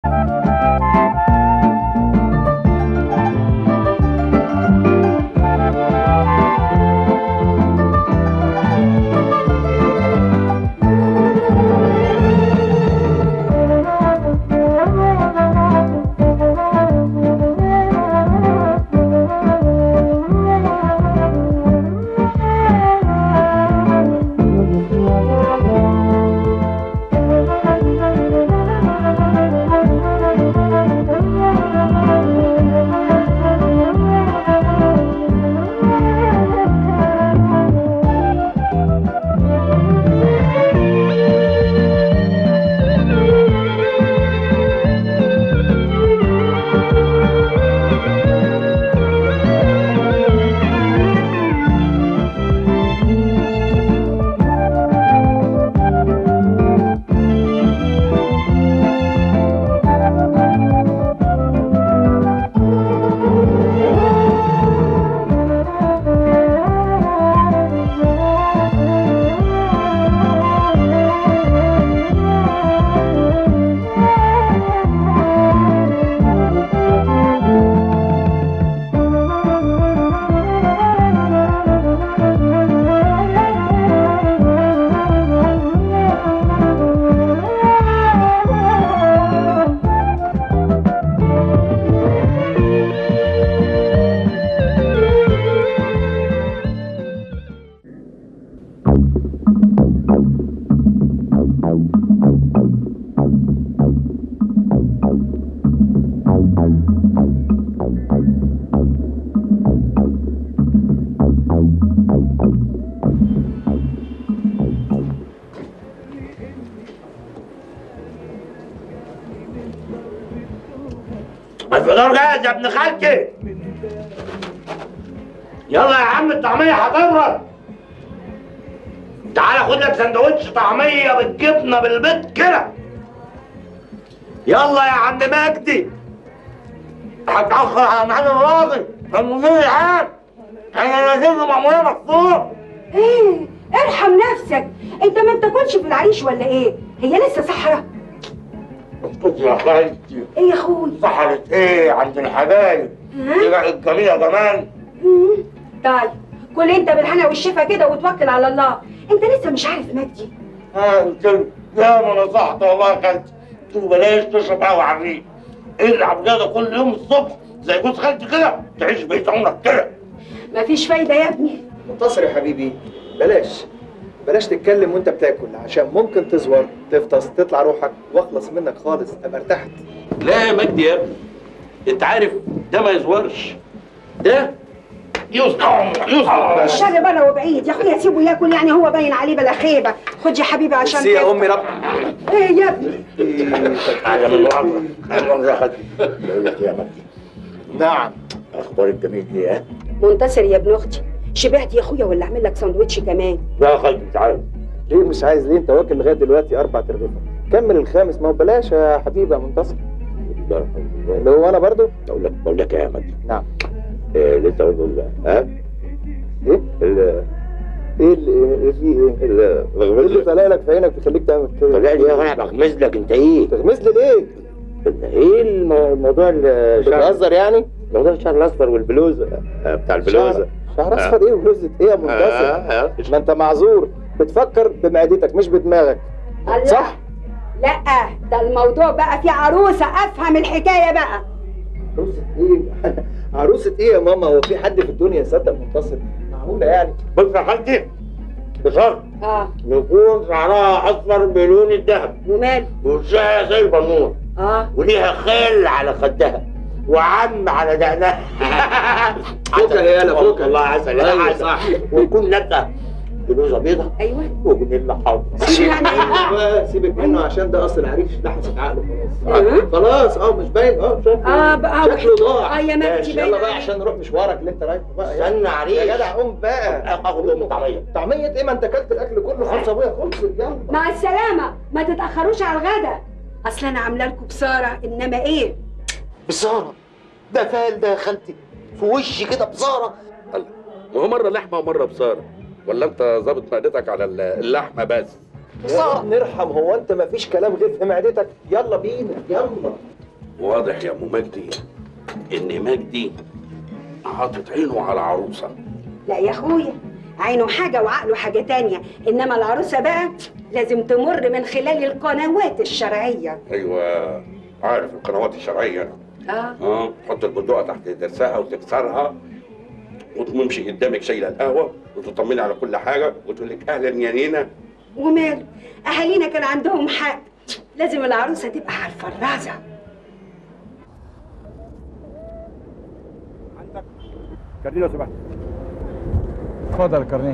الفطار جاهز يا ابن خالتي يلا يا عم الطعمية هتبرد تعالى خد لك سندوتش طعمية بالجبنة بالبيض كده يلا يا عم مجدي هتأخر على ميعاد الراجل المدير العام انا نازل له مأمورية مخصوص ايه ارحم نفسك انت ما بتاكلش في العريش ولا ايه هي لسه صحرا اسكت يا خالتي ايه يا اخوي سحرت ايه عند الحبايب ها؟ طلعت الجميلة كمان مم. طيب كل انت بالهنا والشفا كده وتوكل على الله انت لسه مش عارف مجدي ها قلت له يا ما نصحت والله يا خالتي قلت له بلاش تشرب قهوة على الريق العب رياضة كل يوم الصبح زي جوز خالتي كده تعيش بقيت عمرك كده مفيش فايده يا ابني منتصر يا حبيبي بلاش بلاش تتكلم وانت بتاكل عشان ممكن تزور تفطس تطلع روحك واخلص منك خالص ابقى ارتحت لا يا مجدي يا ابني انت عارف ده ما يزورش ده يصنع يصنع الشر بره وبعيد يا اخويا سيبه ياكل يعني هو باين عليه بلا خيبه خد يا حبيبي عشان بس يا تفطر. امي رب ايه يا ابني على من الأمر على من راحت بقول لك يا مجدي نعم أخبار الجميل إيه؟ منتصر يا ابن اختي شبعت يا اخويا ولا اعمل لك سندوتش كمان لا يا خالتي تعالى ليه مش عايز ليه انت واكل لغايه دلوقتي اربع ترغيفه كمل الخامس ما هو بلاش يا حبيبي يا منتصر اللي هو انا برضو بقول لك بقول لك يا مجدي نعم إيه لسه اقول له ها ايه ال ايه اللي ايه في ايه ال ايه اللي طالع لك في عينك بيخليك تعمل كده طلع لي ايه انا بغمز لك انت ايه؟ تغمز لي ليه ايه المو- الموضوع الشعر بتهزر يعني موضوع الشعر الاصفر والبلوزه آه، بتاع البلوزه شعر- شعر اصفر ايه وبلوزه ايه يا منتصر آه، آه. ما انت معذور بتفكر بمعدتك مش بدماغك الله. صح لا ده الموضوع بقى فيه عروسه افهم الحكايه بقى عروسة ايه؟ عروسة ايه يا ماما؟ هو في حد في الدنيا يصدق منتصر؟ معقولة يعني؟ بص يا خالتي بشرط اه يكون شعرها اصفر بلون الذهب ومال ووشها زي البنور اه وليها خال على خدها وعم على دقنها فوكها يا يالا، فوكها. والله عسل يا أيوة، عسل صح. ويكون لابسه بلوزه بيضه ايوه وجنيلا حمرا يعني بقى سيبك منه عشان ده اصل العريش لحست عقله خلاص آه. خلاص اه مش باين اه شكله اه بقى شكله ضاع اه يا ماشي، مجدي يلا باين بقى عليك. عشان نروح مشوارك اللي انت رايحه بقى يلا. استنى عريش يا جدع قوم بقى اخد ام طعميه طعمية ايه ما انت اكلت الاكل كله خلص ابويا خلص يلا مع السلامه ما تتاخروش على الغدا اصل انا عامله لكم بصاره انما ايه بصاره ده فال ده يا خالتي في وشي كده بصاره ما هو مره لحمه ومره بصاره ولا انت ظابط معدتك على ال- اللحمه بس يا ابني ارحم هو انت مفيش كلام غير في معدتك يلا بينا يلا واضح يا ام مجدي ان مجدي حاطط عينه على عروسه لا يا اخويا عينه حاجه وعقله حاجه تانية انما العروسه بقى لازم تمر من خلال القنوات الشرعيه ايوه عارف القنوات الشرعيه اه اه تحط البندقه تحت درسها وتكسرها وتمشي قدامك شايله القهوه وتطمني على كل حاجه وتقول لك اهلا يا نينا وماله اهالينا كان عندهم حق لازم العروسه تبقى على الفرازه كارنيه لو سمحت اتفضل يا كارنيه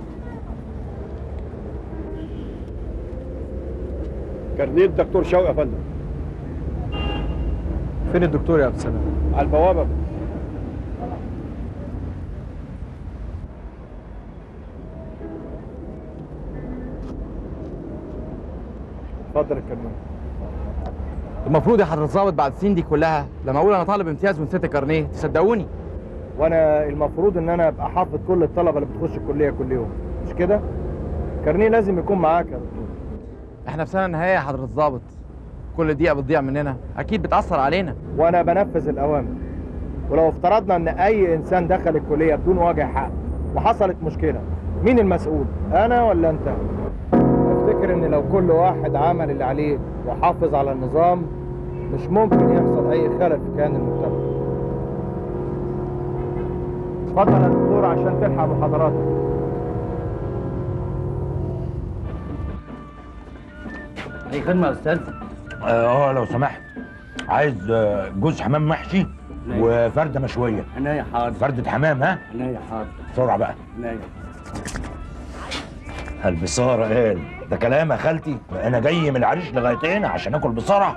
كارنيه الدكتور شوقي يا فندم فين الدكتور يا عبد السلام على البوابه اتفضل يا كارنيه المفروض يا حضرة الظابط بعد السنين دي كلها لما اقول انا طالب امتياز ونسيت الكارنيه تصدقوني وانا المفروض ان انا ابقى حافظ كل الطلبه اللي بتخش الكليه كل يوم مش كده كارنيه لازم يكون معاك يا دكتور احنا في سنه نهائيه يا حضرة الظابط كل دقيقه بتضيع مننا اكيد بتاثر علينا وانا بنفذ الاوامر ولو افترضنا ان اي انسان دخل الكليه بدون وجه حق وحصلت مشكله مين المسؤول انا ولا انت افتكر ان لو كل واحد عمل اللي عليه وحافظ على النظام مش ممكن يحصل اي خلل في كيان المجتمع اتفضل يا دكتور عشان تلحق محاضراتك اي خدمه يا استاذ اه لو سمحت عايز آه، جوز حمام محشي وفردة مشوية عناية حاضر فردة حمام ها عناية حاضر بسرعة بقى عناية البصارة قال ده كلام يا خالتي انا جاي من العريش لغاية هنا عشان اكل بصارة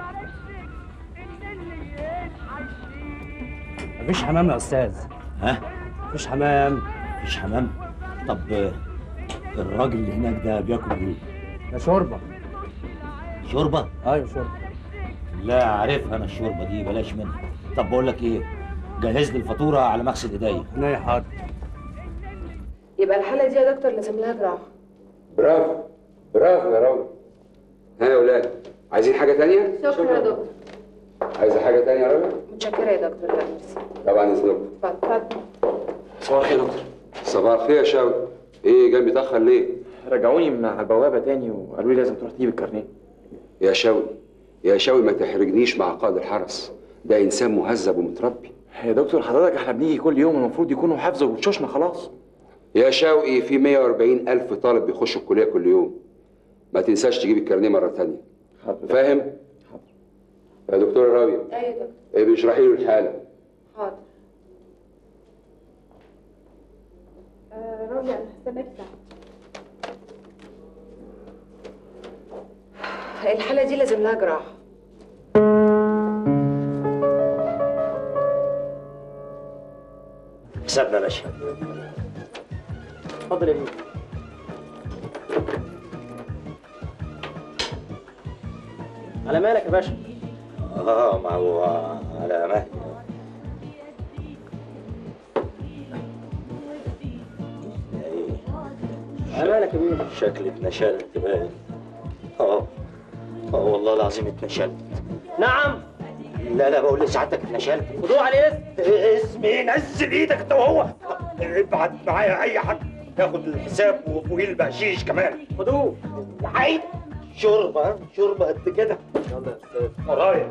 مفيش حمام يا استاذ ها مفيش حمام مفيش حمام طب آه، الراجل اللي هناك ده بياكل ايه ده شوربه شوربة ايوه شوربه لا عارفها انا الشوربة دي بلاش منها طب بقول لك ايه جهز لي الفاتورة على مغسل ايديا عناية حاضر يبقى الحالة دي يا دكتور لازم لها جراحة برافو برافو يا راجل ها يا ولاد عايزين حاجة تانية؟ شكرا يا دكتور عايزة حاجة تانية يا راجل؟ متشكرة يا دكتور لا ميرسي طبعا يسلمك اتفضل صباح الخير يا دكتور صباح الخير يا شاوي ايه جاي متأخر ليه؟ رجعوني من على البوابه تاني وقالوا لي لازم تروح تجيب الكارنيه يا شاوي يا شاوي ما تحرجنيش مع قائد الحرس ده إنسان مهذب ومتربي يا دكتور حضرتك احنا بنيجي كل يوم المفروض يكونوا حافظوا وشوشنا خلاص يا شوقي في 140 ألف طالب بيخشوا الكلية كل يوم ما تنساش تجيب الكارنيه مرة تانية فاهم؟ يا دكتور رابية ايوه يا دكتور ايه بيشرحي له الحالة حاضر آه رامي انا هستناك ساعة الحالة دي لازم لها جراحة حسابنا يا باشا اتفضل يا بيه على مالك يا باشا اه ما هو على مهلي على مالك يا بيه شكلي اتنشلت باين اه اه والله العظيم اتنشلت نعم لا لا بقول لسعادتك اتنشلت خدوه على الاسم اسمي نزل ايدك انت وهو ابعت معايا اي حد ياخد الحساب وفوقيه البقشيش كمان خدوه عيد شوربه شوربه قد كده يلا يا استاذ ورايا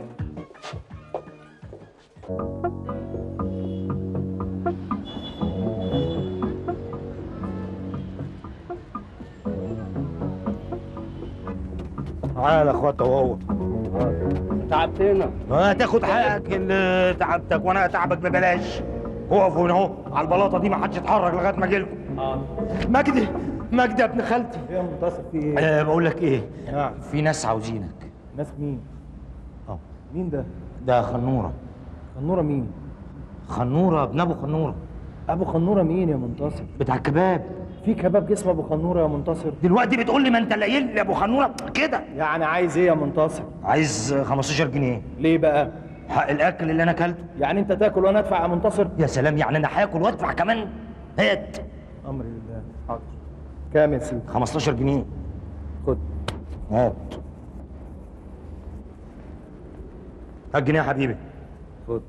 تعال يا اخوات وهو تعبتنا هتاخد حقك اللي تعبتك وانا اتعبك ببلاش اقفوا هنا اهو على البلاطه دي ما حدش يتحرك لغايه ما اجيلكم مجدي مجدي يا ابن خالتي ايه يا منتصر في ايه؟ أه بقول لك ايه نعم في ناس عاوزينك ناس مين؟ اه مين ده؟ ده خنوره خنوره مين؟ خنوره ابن ابو خنوره ابو خنوره مين يا منتصر؟ بتاع الكباب في كباب اسمه ابو خنوره يا منتصر؟ دلوقتي بتقول لي ما انت قايل لي ابو خنوره كده يعني عايز ايه يا منتصر؟ عايز 15 جنيه ليه بقى؟ حق الاكل اللي انا اكلته يعني انت تاكل وانا ادفع يا منتصر؟ يا سلام يعني انا هاكل وادفع كمان هات امر لله حاضر كام يا سيدي؟ 15 جنيه خد موت هات جنيه يا حبيبي خد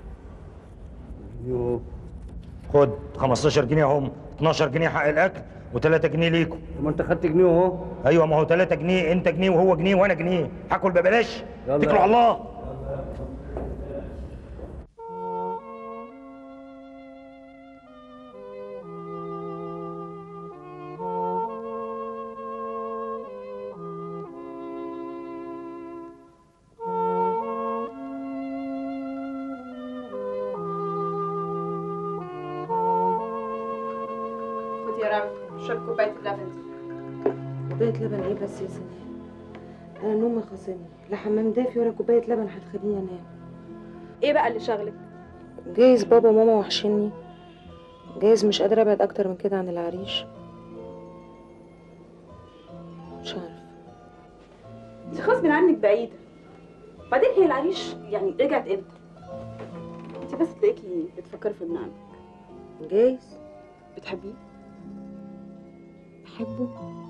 يو خد 15 جنيه هم 12 جنيه حق الاكل و3 جنيه ليكم ما انت خدت جنيه اهو ايوه ما هو 3 جنيه انت جنيه وهو جنيه وانا جنيه هاكل ببلاش يلا. اتكلوا على الله خد يا رامي اشرب كوبايه اللبن دي كوباية لبن ايه بس يا سناء انا نومي خاصمني لا حمام دافي ولا كوباية لبن هتخليني انام ايه بقى اللي شغلك جايز بابا وماما وحشني جايز مش قادرة ابعد اكتر من كده عن العريش مش عارفة انت غصب عنك بعيدة بعدين هي العريش يعني رجعت امتى؟ انت بس تلاقيكي بتفكري في ابن عمك جايز بتحبيه؟ بحبه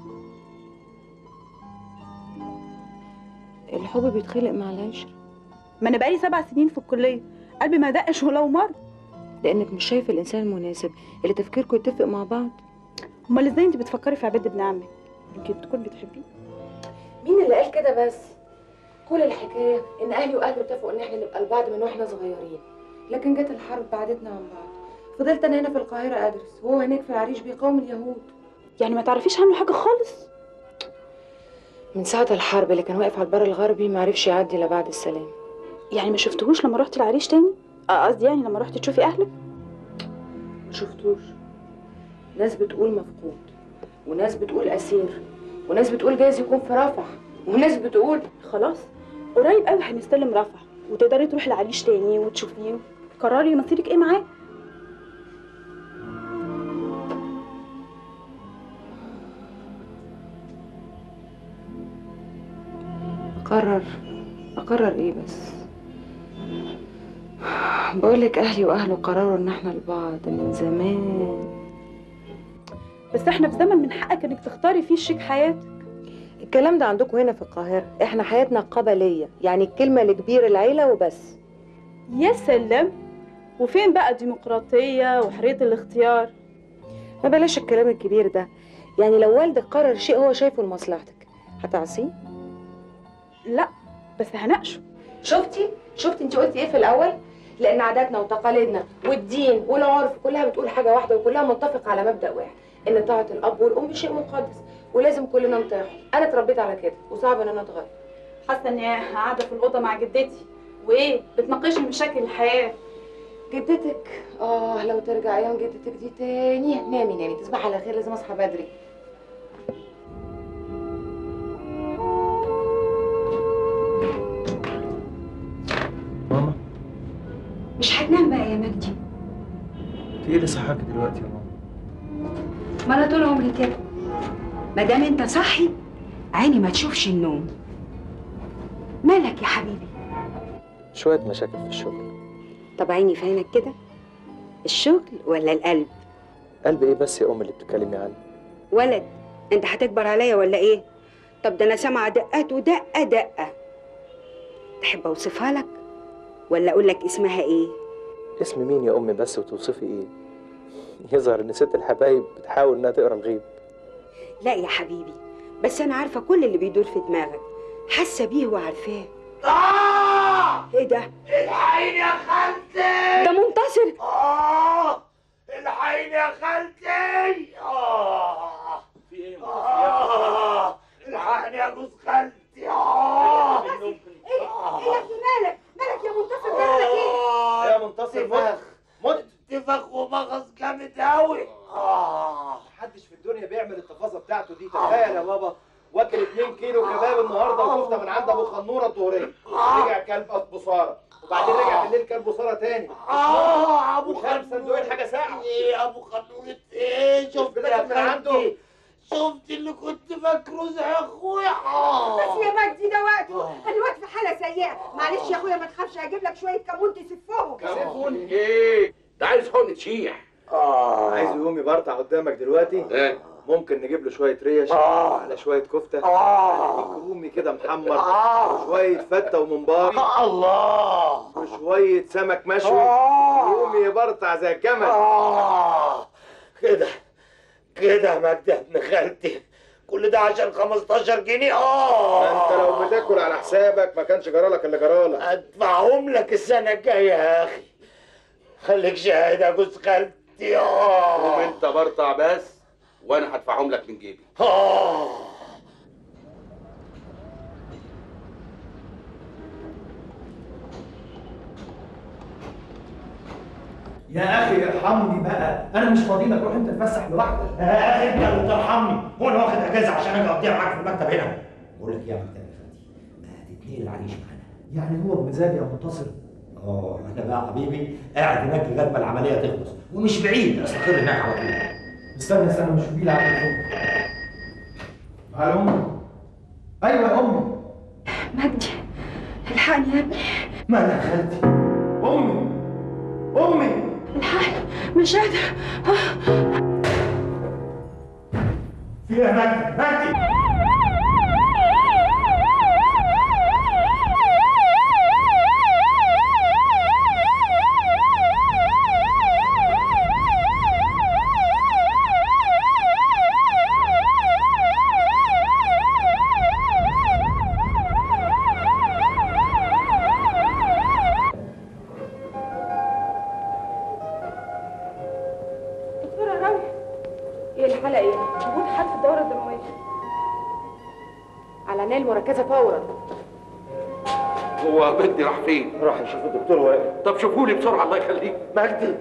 الحب بيتخلق مع العشرة ما انا بقالي سبع سنين في الكلية قلبي ما دقش ولو مرة لانك مش شايفة الانسان المناسب اللي تفكيركم يتفق مع بعض امال ازاي انت بتفكري في عباد ابن عمك؟ يمكن تكون بتحبيه مين اللي قال كده بس كل الحكايه ان اهلي واهله اتفقوا ان احنا نبقى لبعض من واحنا صغيرين لكن جت الحرب بعدتنا عن بعض فضلت انا هنا في القاهره ادرس وهو هناك في العريش بيقاوم اليهود يعني ما تعرفيش عنه حاجة خالص؟ من ساعه الحرب اللي كان واقف على البر الغربي ما عرفش يعدي الا بعد السلام يعني ما شفتهوش لما رحت العريش تاني؟ اه قصدي يعني لما رحت تشوفي اهلك؟ ما شفتوش ناس بتقول مفقود وناس بتقول اسير وناس بتقول جايز يكون في رفح وناس بتقول خلاص قريب قوي هنستلم رفح وتقدري تروحي العريش تاني وتشوفيه قرري مصيرك ايه معاه اقرر اقرر ايه بس بقولك اهلي واهله قرروا ان احنا لبعض من زمان بس احنا في زمن من حقك انك تختاري فيه شريك حياتك الكلام ده عندكم هنا في القاهرة احنا حياتنا قبلية يعني الكلمة لكبير العيلة وبس يا سلام وفين بقى الديمقراطية وحرية الاختيار ما بلاش الكلام الكبير ده يعني لو والدك قرر شيء هو شايفه لمصلحتك هتعصيه لا بس هناقشه شفتي شفتي انت قلتي ايه في الاول لان عاداتنا وتقاليدنا والدين والعرف كلها بتقول حاجه واحده وكلها متفقه على مبدا واحد ان طاعه الاب والام شيء مقدس ولازم كلنا نطيعهم انا اتربيت على كده وصعب ان انا اتغير حاسه اني قاعده في الاوضه مع جدتي وايه بتناقشني مشاكل الحياه جدتك اه لو ترجع ايام جدتك دي تاني نامي نامي تصبح على خير لازم اصحى بدري ماما مش هتنام بقى يا مجدي في ايه اللي صحاكي دلوقتي يا ماما ما انا طول عمري كده ما دام انت صاحي عيني ما تشوفش النوم مالك يا حبيبي شويه مشاكل في الشغل طب عيني في عينك كده الشغل ولا القلب قلب ايه بس يا ام اللي بتتكلمي عنه ولد انت هتكبر عليا ولا ايه طب ده انا سامعه دقات ودقه دقه تحب اوصفها لك ولا اقول لك اسمها ايه اسم مين يا امي بس وتوصفي ايه يظهر ان ست الحبايب بتحاول انها تقرا الغيب لا يا حبيبي بس انا عارفه كل اللي بيدور في دماغك حاسه بيه وعارفاه آه! ايه ده الحقيني يا خالتي ده منتصر آه! الحقيني يا خالتي آه! في ايه آه! الحقني يا جوز خالتي آه! ايه ايه يا ابني مالك مالك يا منتصر مالك ايه يا منتصر مت مت اتفاق ومغص جامد أوي آه! محدش في الدنيا بيعمل التفاصيل بتاعته دي تخيل يا بابا واكل 2 كيلو كباب النهارده وكفته من عند ابو خنوره الظهريه رجع كلب بصاره وبعدين رجع بالليل كلب بصاره تاني آه أبو وخد خنور صندوقين حاجه ساعه إيه أبو خنورة إيه شفت بلاد يا من عنده. خالتي شفت اللي كنت فاكره زي أخويا آه بس يا مجدي ده وقته انا واقفه في حاله سيئه معلش يا اخويا ما تخافش هجيب لك شويه كمون تسفهم كمون ايه ده عايز حقن تشيح آه عايز يقوم يبرطع قدامك دلوقتي ايه ممكن نجيب له شويه ريش آه. على شويه كفته آه. ديك رومي كده محمر آه. وشويه فته وممبار الله وشويه سمك مشوي آه. رومي يبرطع زي الجمل آه كده كده يا مجدي يا ابن خالتي كل ده عشان 15 جنيه اه ما انت لو بتاكل على حسابك ما كانش جرالك اللي جرالك ادفعهم لك السنه الجايه يا اخي خليك شاهد يا جوز خالتي اه قوم انت برطع بس وانا هدفعهم لك من جيبي اه يا اخي ارحمني بقى انا مش فاضي لك روح انت تفسح لوحدك يا اخي انت اللي ترحمني هو انا واخد اجازه عشان اجي اقضيها معاك في المكتب هنا بقول لك إيه يا مكتب يا خالتي ما تتنقل العريش معانا يعني هو بمزاجي يا منتصر اه انا بقى حبيبي قاعد هناك لغايه ما العمليه تخلص ومش بعيد استقر هناك على طول استنى استنى مش في على التليفون على امي ايوه يا امي مجدي الحقني يا ابني مالك يا خالتي امي امي الحقني مش قادرة في ايه يا مجدي مجدي دكتورة راوي ايه الحلقه ايه هبوط حد في الدورة الدموية على عناية المركزه فورا هو مجدي راح فين؟ راح يشوف الدكتور وائل طب شوفوا لي بسرعه الله يخليك مجدي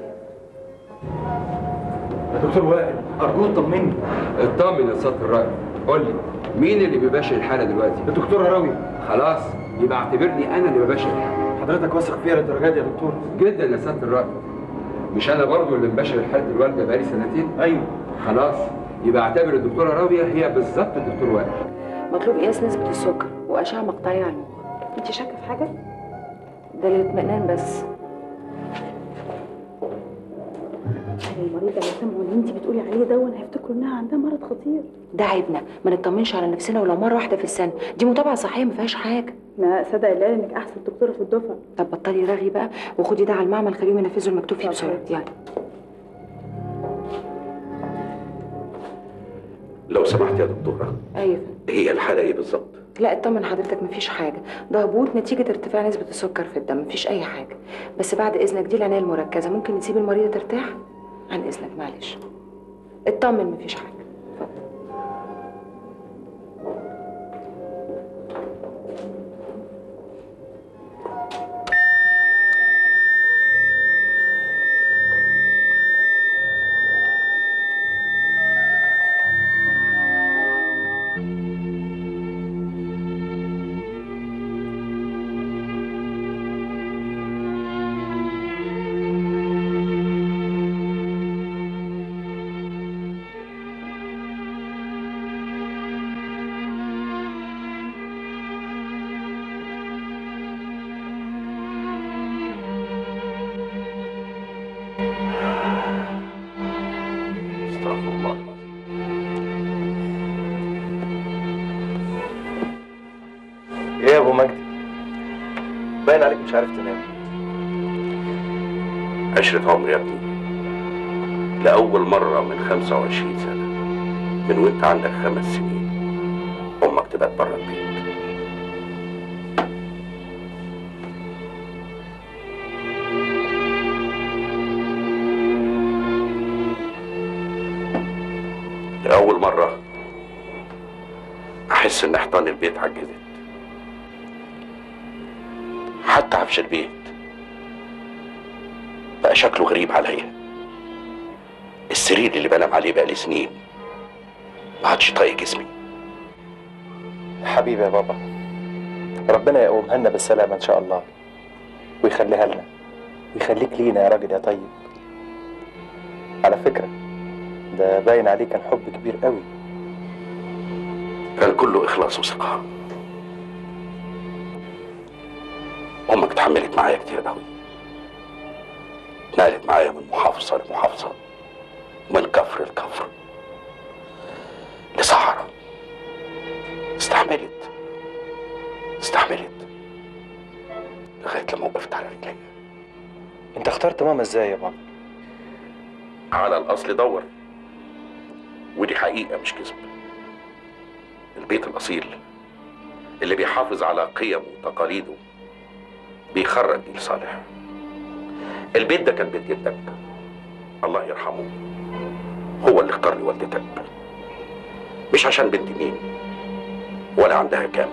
يا دكتور وائل ارجوك طمني اطمن يا سيادة الرائد قول لي مين اللي بيباشر الحالة دلوقتي؟ الدكتور راوي خلاص يبقى اعتبرني انا اللي بباشر الحالة حضرتك واثق فيها للدرجه دي يا دكتور جدا يا سيادة الرائد مش انا برضو اللي مباشر حالة الوالدة بقالي سنتين؟ ايوه خلاص يبقى اعتبر الدكتورة راوية هي بالظبط الدكتور وائل مطلوب قياس نسبه السكر واشعه مقطعيه على المخ انت شاكة في حاجة؟ ده للاطمئنان بس المريض لو سمعوا اللي انت بتقولي عليه ده هيفتكروا انها عندها مرض خطير ده عيبنا ما نطمنش على نفسنا ولو مره واحده في السنه دي متابعه صحيه ما فيهاش حاجه ما صدق الله انك احسن دكتورة في الدفعة طب بطلي رغي بقى وخدي ده على المعمل خليهم ينفذوا المكتوب فيه بسرعه يلا لو سمحت يا دكتوره ايوه هي الحاله ايه بالظبط؟ لا اطمن حضرتك مفيش حاجه ده هبوط نتيجه ارتفاع نسبه السكر في الدم مفيش اي حاجه بس بعد اذنك دي العنايه المركزه ممكن نسيب المريضه ترتاح عن اذنك معلش اطمن مفيش حاجه استغفر الله ايه يا ابو مجدي باين عليك مش عارف تنام عشرة عمر يا ابني لأول مرة من 25 سنة من وانت عندك خمس سنين أمك تبات بره البيت لأول مرة أحس إن حيطان البيت عجزت حتى عفش البيت بقى شكله غريب عليا السرير اللي بنام عليه بقالي سنين ما عادش طايق جسمي حبيبي يا بابا ربنا يقومها لنا بالسلامة إن شاء الله ويخليها لنا ويخليك لينا يا راجل يا طيب على فكرة ده باين عليه كان حب كبير قوي كان كله إخلاص وثقة أمك اتحملت معايا كتير قوي اتنقلت معايا من محافظة لمحافظة من كفر لكفر استحملت استحملت لغايه لما وقفت على رجلي انت اخترت ماما ازاي يا بابا على الاصل دور ودي حقيقه مش كذب البيت الاصيل اللي بيحافظ على قيمه وتقاليده بيخرج جيل صالح البيت ده كان بيت جدك الله يرحمه هو اللي اختار لي والدتك مش عشان بنت مين ولا عندها كام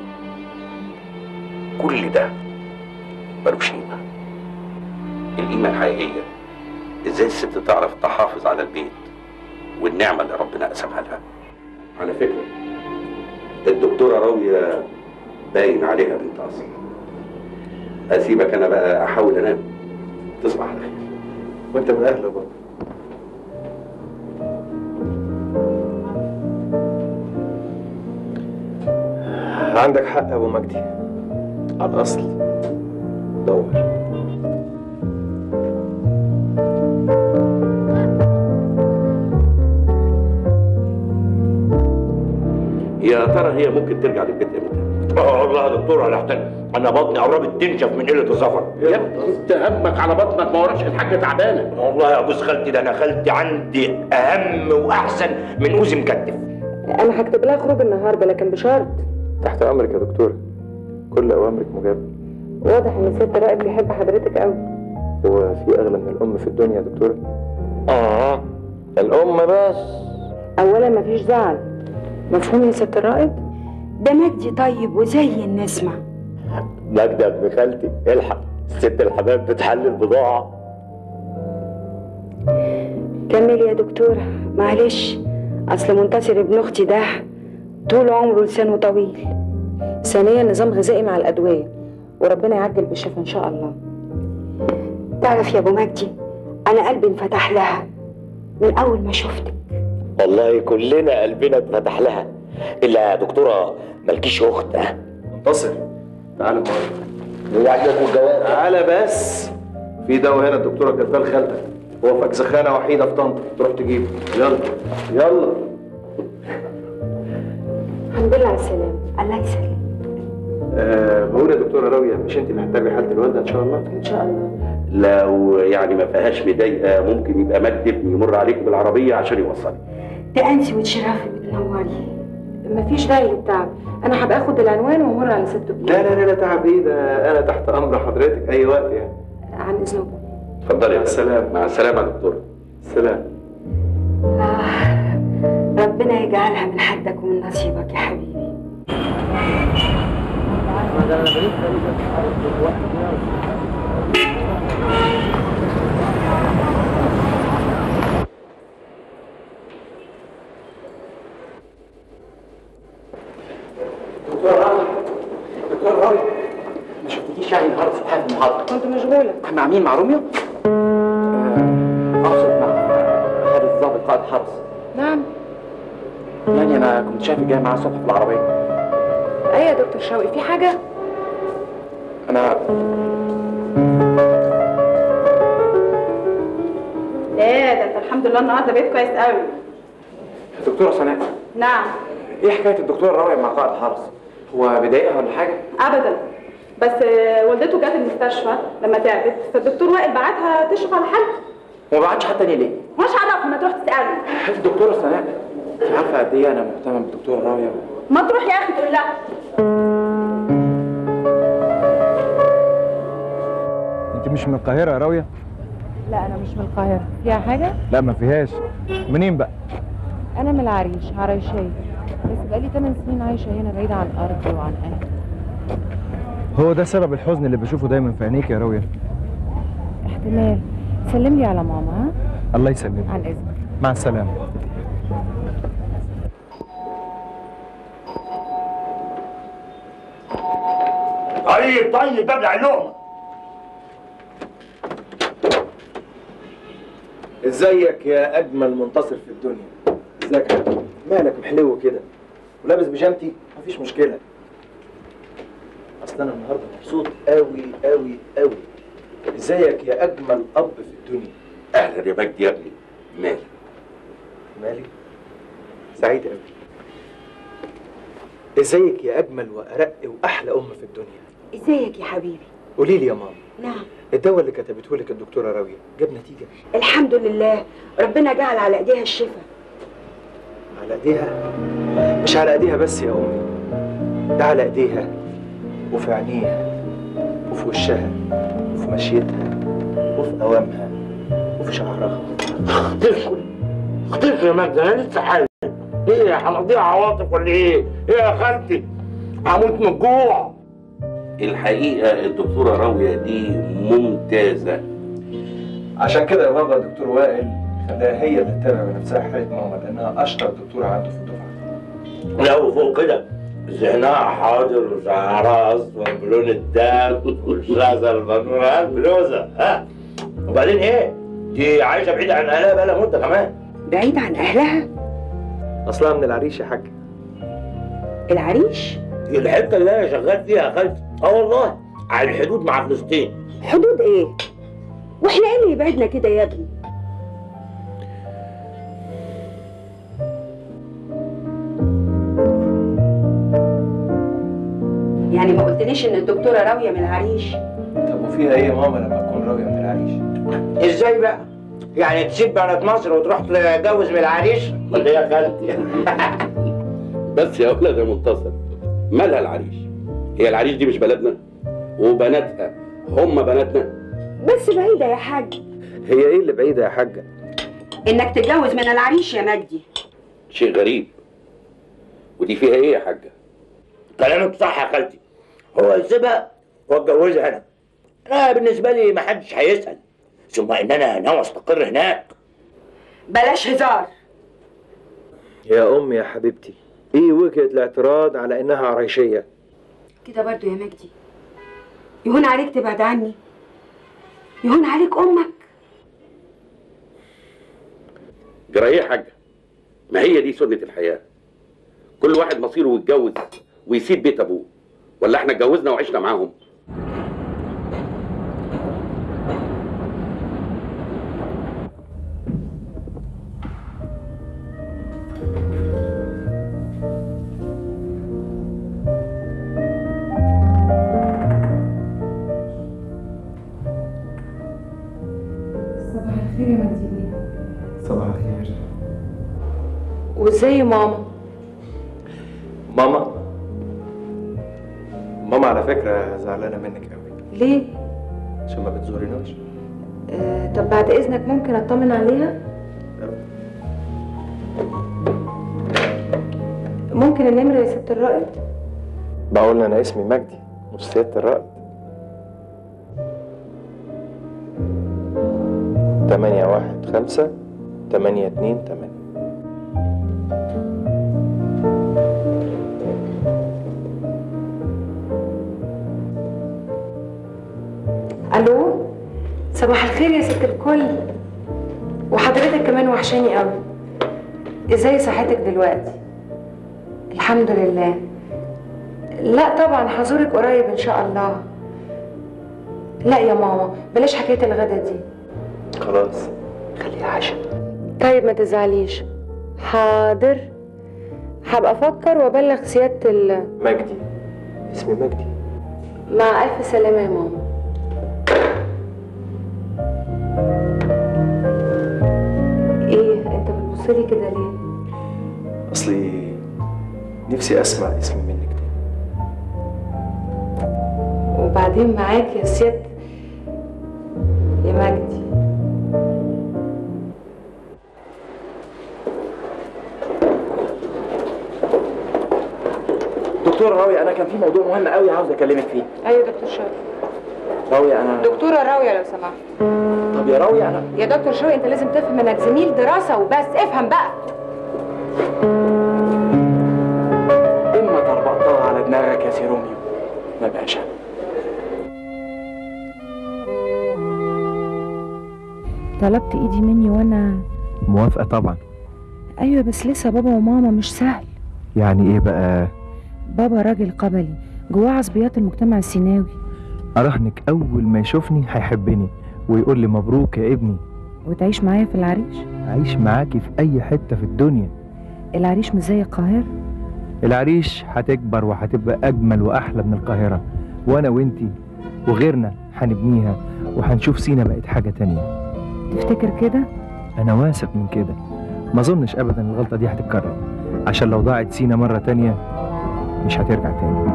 كل ده ملوش قيمه القيمه الحقيقيه ازاي الست تعرف تحافظ على البيت والنعمه اللي ربنا قسمها لها على فكره الدكتوره راويه باين عليها بنت اصل اسيبك انا بقى احاول انام تصبح على خير وانت من اهله برضه عندك حق يا ابو مجدي على الاصل دور يا ترى هي ممكن ترجع للبيت امتى؟ اه والله يا دكتور انا احتاج انا بطني قربت تنشف من قله السفر يا ابني انت همك على بطنك ما وراش الحاجه تعبانه والله يا جوز خالتي ده انا خالتي عندي اهم واحسن من اوزي مكتف انا هكتب لها خروج النهارده لكن بشرط تحت امرك يا دكتور كل اوامرك مجابه واضح ان ست رائد بيحب حضرتك قوي هو في اغلى من الام في الدنيا يا دكتور اه الام بس اولا مفيش زعل مفهوم يا ست الرائد ده مجدي طيب وزي النسمة مجدي يا ابن خالتي الحق الست الحباب بتحل البضاعه كمل يا دكتورة معلش أصل منتصر ابن أختي ده طول عمره لسانه طويل ثانيا نظام غذائي مع الادويه وربنا يعجل بالشفاء ان شاء الله تعرف يا أبو مجدي أنا قلبي انفتح لها من أول ما شفتك والله كلنا قلبنا اتفتح لها الا يا دكتوره مالكيش اخت ها منتصر تعالى وعدك والجواب تعالى بس في دواء هنا الدكتوره كاتباه لخالتك هو فكسخانه وحيده في طنطا تروح تجيبه يلا يلا الحمد لله على السلامة الله يسلمك أه بقول يا دكتوره راويه مش انت اللي هتتابعي حاله الوالده ان شاء الله ان شاء الله لو يعني ما فيهاش مضايقه ممكن يبقى مجدي ابني يمر عليك بالعربيه عشان يوصلك ده أنسي وتشرفي بتنوري مفيش داعي للتعب انا هبقى اخد العنوان وامر على ست بلاد لا لا لا لا تعب ايه ده انا تحت امر حضرتك اي وقت يعني عن اذنكم اتفضل يا مع السلامه مع السلامه يا دكتور سلام آه ربنا يجعلها من حدك ومن نصيبك يا حبيبي دكتور راوي دكتور راوي ما شفتكيش يعني النهارده في حاجه المحاضره كنت مشغوله مع مين مع روميو؟ آه، اقصد مع احد الضابط قائد حرس نعم يعني انا كنت شايفك جاي معاه الصبح في العربيه ايه يا دكتور شوقي في حاجه انا لا ده انت الحمد لله النهارده بقيت كويس قوي دكتوره سناء نعم ايه حكايه الدكتور راوي مع قائد حرس؟ هو بيضايقها ولا حاجه؟ ابدا بس آه، والدته جت المستشفى لما تعبت فالدكتور وائل بعتها تشرف على حالته وما بعتش حد تاني ليه؟ مش عرفني ما تروح تساله الدكتوره سناء انت عارفه قد ايه انا مهتم بالدكتوره راويه ما تروح يا اخي تقول لها انت مش من القاهره يا راويه لا انا مش من القاهره فيها حاجه لا ما فيهاش منين بقى انا من العريش عرايشيه بس بقالي 8 سنين عايشه هنا بعيده عن ارضي وعن اهلي هو ده سبب الحزن اللي بشوفه دايما في عينيك يا راويه احتمال سلم لي على ماما الله ها يسلمك عن اذنك مع السلامه طيب طيب ببلع اللقمه ازيك يا اجمل منتصر في الدنيا ازيك يا حبيبي؟ مالك محلو كده ولابس بيجامتي مفيش مشكله اصل انا النهارده مبسوط قوي قوي قوي ازيك يا اجمل اب في الدنيا اهلا يا مجدي يا ابني مالك مالي سعيد قوي ازيك يا اجمل وارق واحلى ام في الدنيا ازيك يا حبيبي قولي لي يا ماما نعم الدواء اللي كتبته لك الدكتوره راويه جاب نتيجه الحمد لله ربنا جعل على ايديها الشفاء على ايديها مش على ايديها بس يا امي ده على ايديها وفي عينيها وفي وشها وفي مشيتها وفي اوامها وفي شعرها اختفوا اختفوا يا مجدي انا لسه حامل ايه هنقضيها عواطف ولا ايه؟ ايه يا خالتي؟ هموت من الجوع الحقيقة الدكتورة راوية دي ممتازة عشان كده يا بابا دكتور وائل خلاها هي اللي تتابع بنفسها حاله ماما لانها اشطر دكتوره عنده في الدفعه لا وفوق كده ذهنها حاضر وشعرها اصفر بلون الدم والشعر المنوره بلوزه ها وبعدين ايه؟ دي عايشه بعيد عن اهلها بقى لها مده كمان بعيد عن اهلها اصلها من العريش يا حاج العريش دي الحته اللي انا شغال فيها يا خالتي اه والله على الحدود مع فلسطين حدود ايه واحنا ايه اللي يبعدنا كده يا ابني يعني ما قلتليش ان الدكتوره راويه من العريش طب وفيها ايه يا ماما لما تكون راويه من العريش ازاي بقى؟ يعني تسيب بنات مصر وتروح تتجوز من العريش؟ ولا ايه يا خالتي؟ بس يا ولد يا منتصر مالها العريش هي العريش دي مش بلدنا وبناتها هم بناتنا بس بعيده يا حاج هي ايه اللي بعيده يا حاجه انك تتجوز من العريش يا مجدي شيء غريب ودي فيها ايه يا حاجة كلامك صح يا خالتي هو يسيبها واتجوزها انا انا بالنسبه لي ما حدش هيسال ثم ان انا ناوي استقر هناك بلاش هزار يا امي يا حبيبتي ايه وجهه الاعتراض على انها عريشيه كده برضو يا مجدي يهون عليك تبعد عني يهون عليك امك جرى ايه يا حاجة ما هي دي سنة الحياة كل واحد مصيره يتجوز ويسيب بيت ابوه ولا احنا اتجوزنا وعشنا معاهم صباح الخير يا مجدي صباح الخير وازاي ماما ماما ماما على فكره زعلانه منك قوي ليه عشان ما بتزوريناش آه طب بعد اذنك ممكن اطمن عليها ممكن النمره يا ست الرائد بقول انا اسمي مجدي مش سياده الرائد تمانية واحد خمسة تمانية اتنين تمانية الو صباح الخير يا ست الكل وحضرتك كمان وحشاني قوي ازاي صحتك دلوقتي الحمد لله لا طبعا هزورك قريب ان شاء الله لا يا ماما بلاش حكايه الغدا دي خلاص خليها عشاء طيب ما تزعليش حاضر هبقى افكر وابلغ سياده ال مجدي اسمي مجدي مع الف سلامه يا ماما ايه انت بتبصلي كده ليه اصلي نفسي اسمع اسمي منك تاني وبعدين معاك يا سياد يا مجدي دكتور راوي انا كان في موضوع مهم قوي عاوز اكلمك فيه ايوه دكتور شوقي راوي انا دكتوره راويه لو سمحت طب يا راوي انا يا دكتور شوقي انت لازم تفهم انك زميل دراسه وبس افهم بقى اما طربقتها على دماغك يا سي روميو ما باشا طلبت ايدي مني وانا موافقة طبعا ايوه بس لسه بابا وماما مش سهل يعني ايه بقى بابا راجل قبلي جواه عصبيات المجتمع السيناوي اراهنك اول ما يشوفني هيحبني ويقول لي مبروك يا ابني وتعيش معايا في العريش عايش معاكي في اي حتة في الدنيا العريش مش زي القاهرة العريش هتكبر وهتبقى أجمل وأحلى من القاهرة وأنا وإنتي وغيرنا هنبنيها وهنشوف سينا بقت حاجة تانية تفتكر كده أنا واثق من كده ما أظنش أبدا الغلطة دي هتتكرر عشان لو ضاعت سينا مرة تانية مش هترجع تاني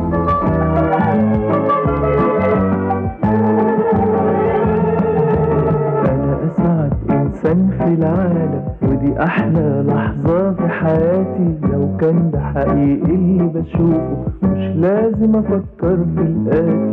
أنا أسعد إنسان في العالم ودي أحلى لحظة في حياتي لو كان ده حقيقي اللي بشوفه مش لازم أفكر في الآتي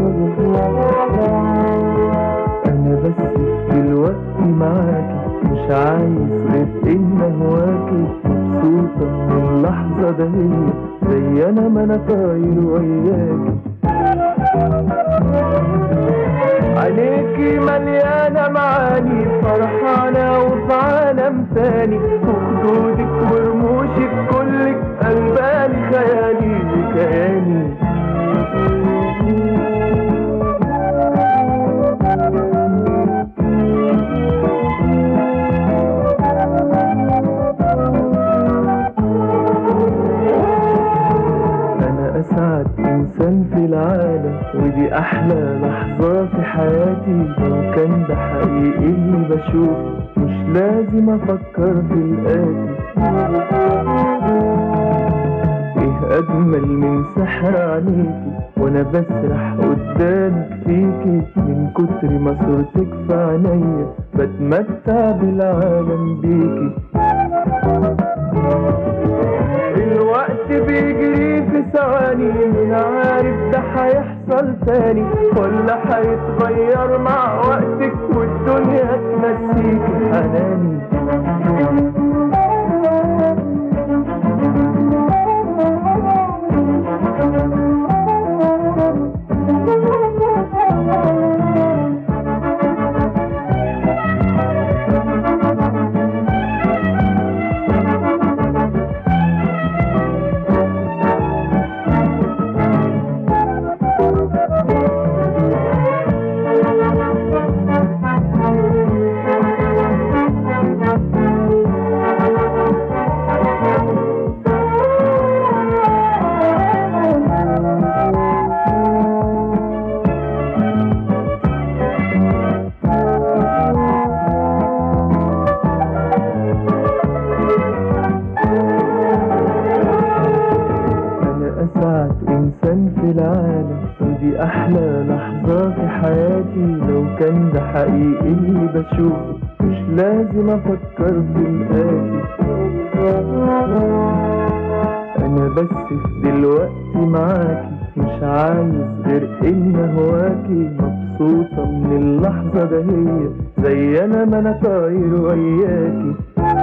أنا بس في دلوقتي معاكي مش عايز غير إن أهواكي مبسوطة من اللحظة ده هي زي أنا ما أنا طاير وياكي عينيكي مليانة معاني فرحانة وفي عالم تاني وخدودك ورموشك كلك قلباني خيالي كياني أنا أسعد إنسان في العالم ودي أحلى لحظة في حياتي لو كان ده حقيقي اللي بشوفه مش لازم أفكر في الآتي إيه أجمل من سحر عينيكي وأنا بسرح قدامك فيكي من كتر ما صورتك في عينيا بتمتع بالعالم بيكي الوقت بيجري في ثواني مين عارف ده هيحصل تاني ولا هيتغير مع وقتك والدنيا تنسيك حناني أنا أسعد إنسان في العالم ودي أحلى لحظة في حياتي لو كان ده حقيقي اللي بشوفه مش لازم أفكر في الآتي أنا بس في دلوقتي معاكي مش عايز غير إن أهواكي مبسوطة من اللحظة ده هي زي أنا ما أنا طاير وياكي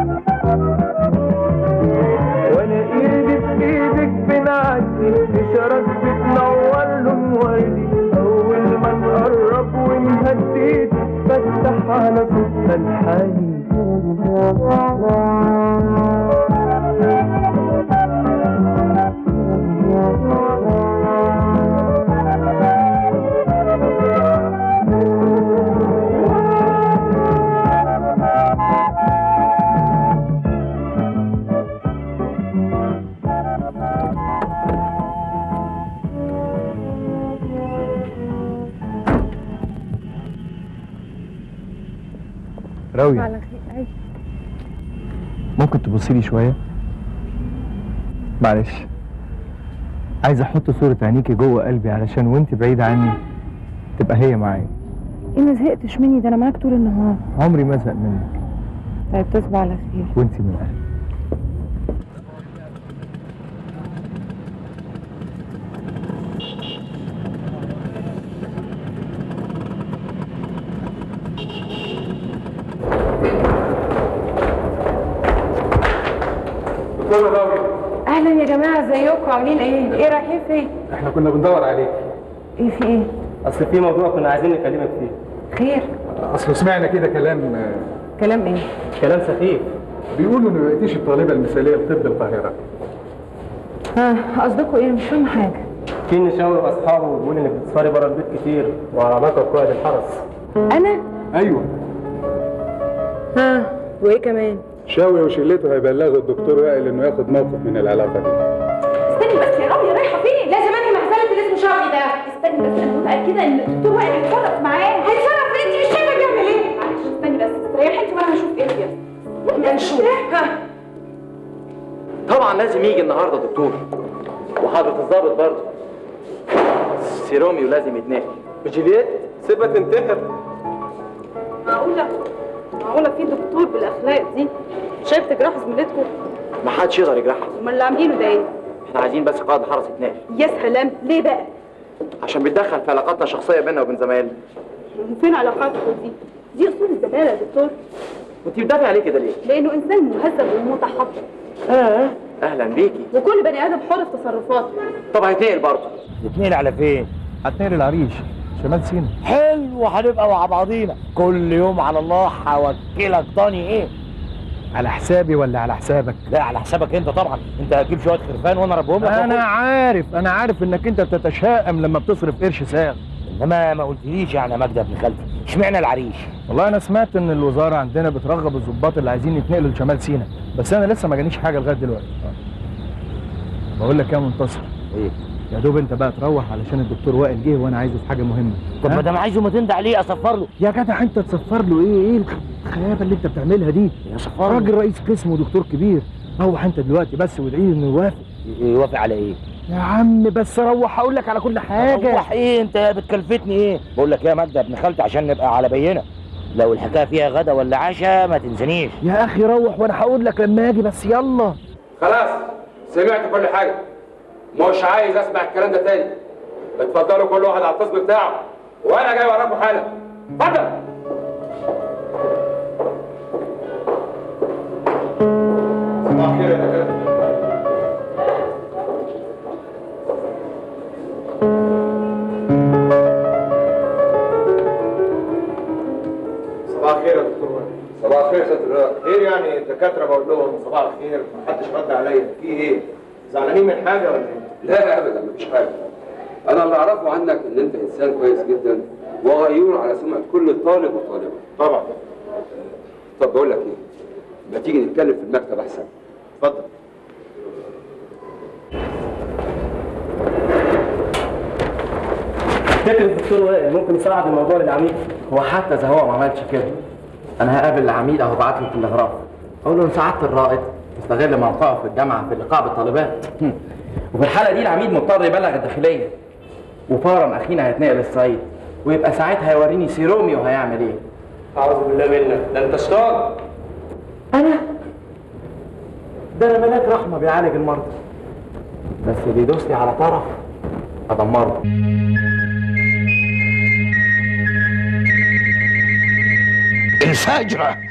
وانا ايدي في ايدك بنعدي اشارات بتنور لون وردي اول ما نقرب ونهدي تفتح على صوتنا الحنين راوية على خير أيوة. ممكن تبصي لي شوية معلش عايز احط صورة عينيكي جوه قلبي علشان وانت بعيدة عني تبقى هي معايا ايه ما زهقتش مني ده انا معاك طول النهار عمري ما ازهق منك طيب تصبح على خير وانت من اهلي دكتور راوي اهلا يا جماعه ازيكم عاملين ايه ايه رايحين فين احنا كنا بندور عليك ايه في ايه اصل في موضوع كنا عايزين نكلمك فيه خير اصل سمعنا كده كلام كلام ايه كلام سخيف بيقولوا ان ما بقيتيش الطالبه المثاليه لطب القاهره ها قصدكم ايه مش فاهمه حاجه في نشاوي واصحابه بيقول انك بتسهري بره البيت كتير وعلى علاقه بقائد الحرس انا ايوه ها وايه كمان شاوي وشلته هيبلغوا الدكتور وائل انه ياخد موقف من العلاقه دي شوقي ده استني بس انا متاكده ان الدكتور وائل هيتصرف معاه هيتصرف انت مش شايفه بيعمل ايه معلش استني بس استريحي انت وانا هشوف ايه اللي بيحصل ما نشوف ها طبعا لازم يجي النهارده دكتور وحضرة الضابط برضه سيروميو لازم يتنقل وجولييت سيبها تنتحر معقوله معقوله في دكتور بالاخلاق دي شايف تجرح زميلتكم ما حدش يقدر يجرحها امال اللي عاملينه ده ايه احنا عايزين بس قائد حرس يتنقل يا سلام ليه بقى عشان بيتدخل في علاقاتنا الشخصيه بيننا وبين زمايلنا وفين علاقاتكم دي دي اصول الزماله يا دكتور وانت بتدافع عليه كده ليه؟ لانه انسان مهذب ومتحضر اه اهلا بيكي وكل بني ادم حر في تصرفاته طب هيتنقل برضه اتنين على فين؟ هتنقل العريش شمال سينا حلو هنبقى مع بعضينا كل يوم على الله هوكلك طاني ايه؟ على حسابي ولا على حسابك لا على حسابك انت طبعا انت هتجيب شويه خرفان وانا اربهم لك انا وأكل. عارف انا عارف انك انت بتتشائم لما بتصرف قرش ساغ انما ما قلتليش يعني يا مجدي يا ابن خالتي اشمعنى العريش؟ والله انا سمعت ان الوزاره عندنا بترغب الضباط اللي عايزين يتنقلوا لشمال سينا بس انا لسه ما جانيش حاجه لغايه دلوقتي بقول لك يا منتصر ايه يا دوب انت بقى تروح علشان الدكتور وائل جه وانا عايزه في حاجه مهمه طب ها؟ ما دام عايزه ما تندع ليه اصفر له يا جدع انت تصفر له ايه ايه الخيابه اللي انت بتعملها دي يا صفار راجل رئيس قسم ودكتور كبير روح انت دلوقتي بس وادعي له انه يوافق يوافق على ايه؟ يا عم بس روح اقول لك على كل حاجه روح ايه انت بتكلفتني ايه؟ بقول لك ايه يا مجدي يا ابن خالتي عشان نبقى على بينه لو الحكايه فيها غدا ولا عشاء ما تنسانيش يا اخي روح وانا هقول لك لما اجي بس يلا خلاص سمعت كل حاجه مش عايز اسمع الكلام ده تاني اتفضلوا كل واحد على القسم بتاعه وانا جاي وراكم حالا اتفضل صباح الخير يا دكاتره صباح الخير يا دكتور وائل صباح الخير يا ست الرجال خير يعني الدكاتره بقول لهم صباح الخير محدش رد عليا في ايه زعلانين من حاجه ولا ايه لا ابدا مفيش حاجه انا اللي اعرفه عنك ان انت انسان كويس جدا وغيور على سمعه كل طالب وطالبه طبعا طب بقول لك ايه ما تيجي نتكلم في المكتب احسن اتفضل فكر الدكتور وائل ممكن يصعد الموضوع للعميد هو حتى اذا هو ما عملش كده انا هقابل العميد اهو بعت له التلغراف اقول له ان سعاده الرائد استغل موقعه في الجامعه في اللقاء بالطالبات وفي الحاله دي العميد مضطر يبلغ الداخليه وفورا اخينا هيتنقل الصعيد ويبقى ساعتها هيوريني سيروميو هيعمل ايه اعوذ بالله منك ده انت شطان انا ده انا ملاك رحمه بيعالج المرضى بس اللي يدوس لي على طرف ادمره الفجرة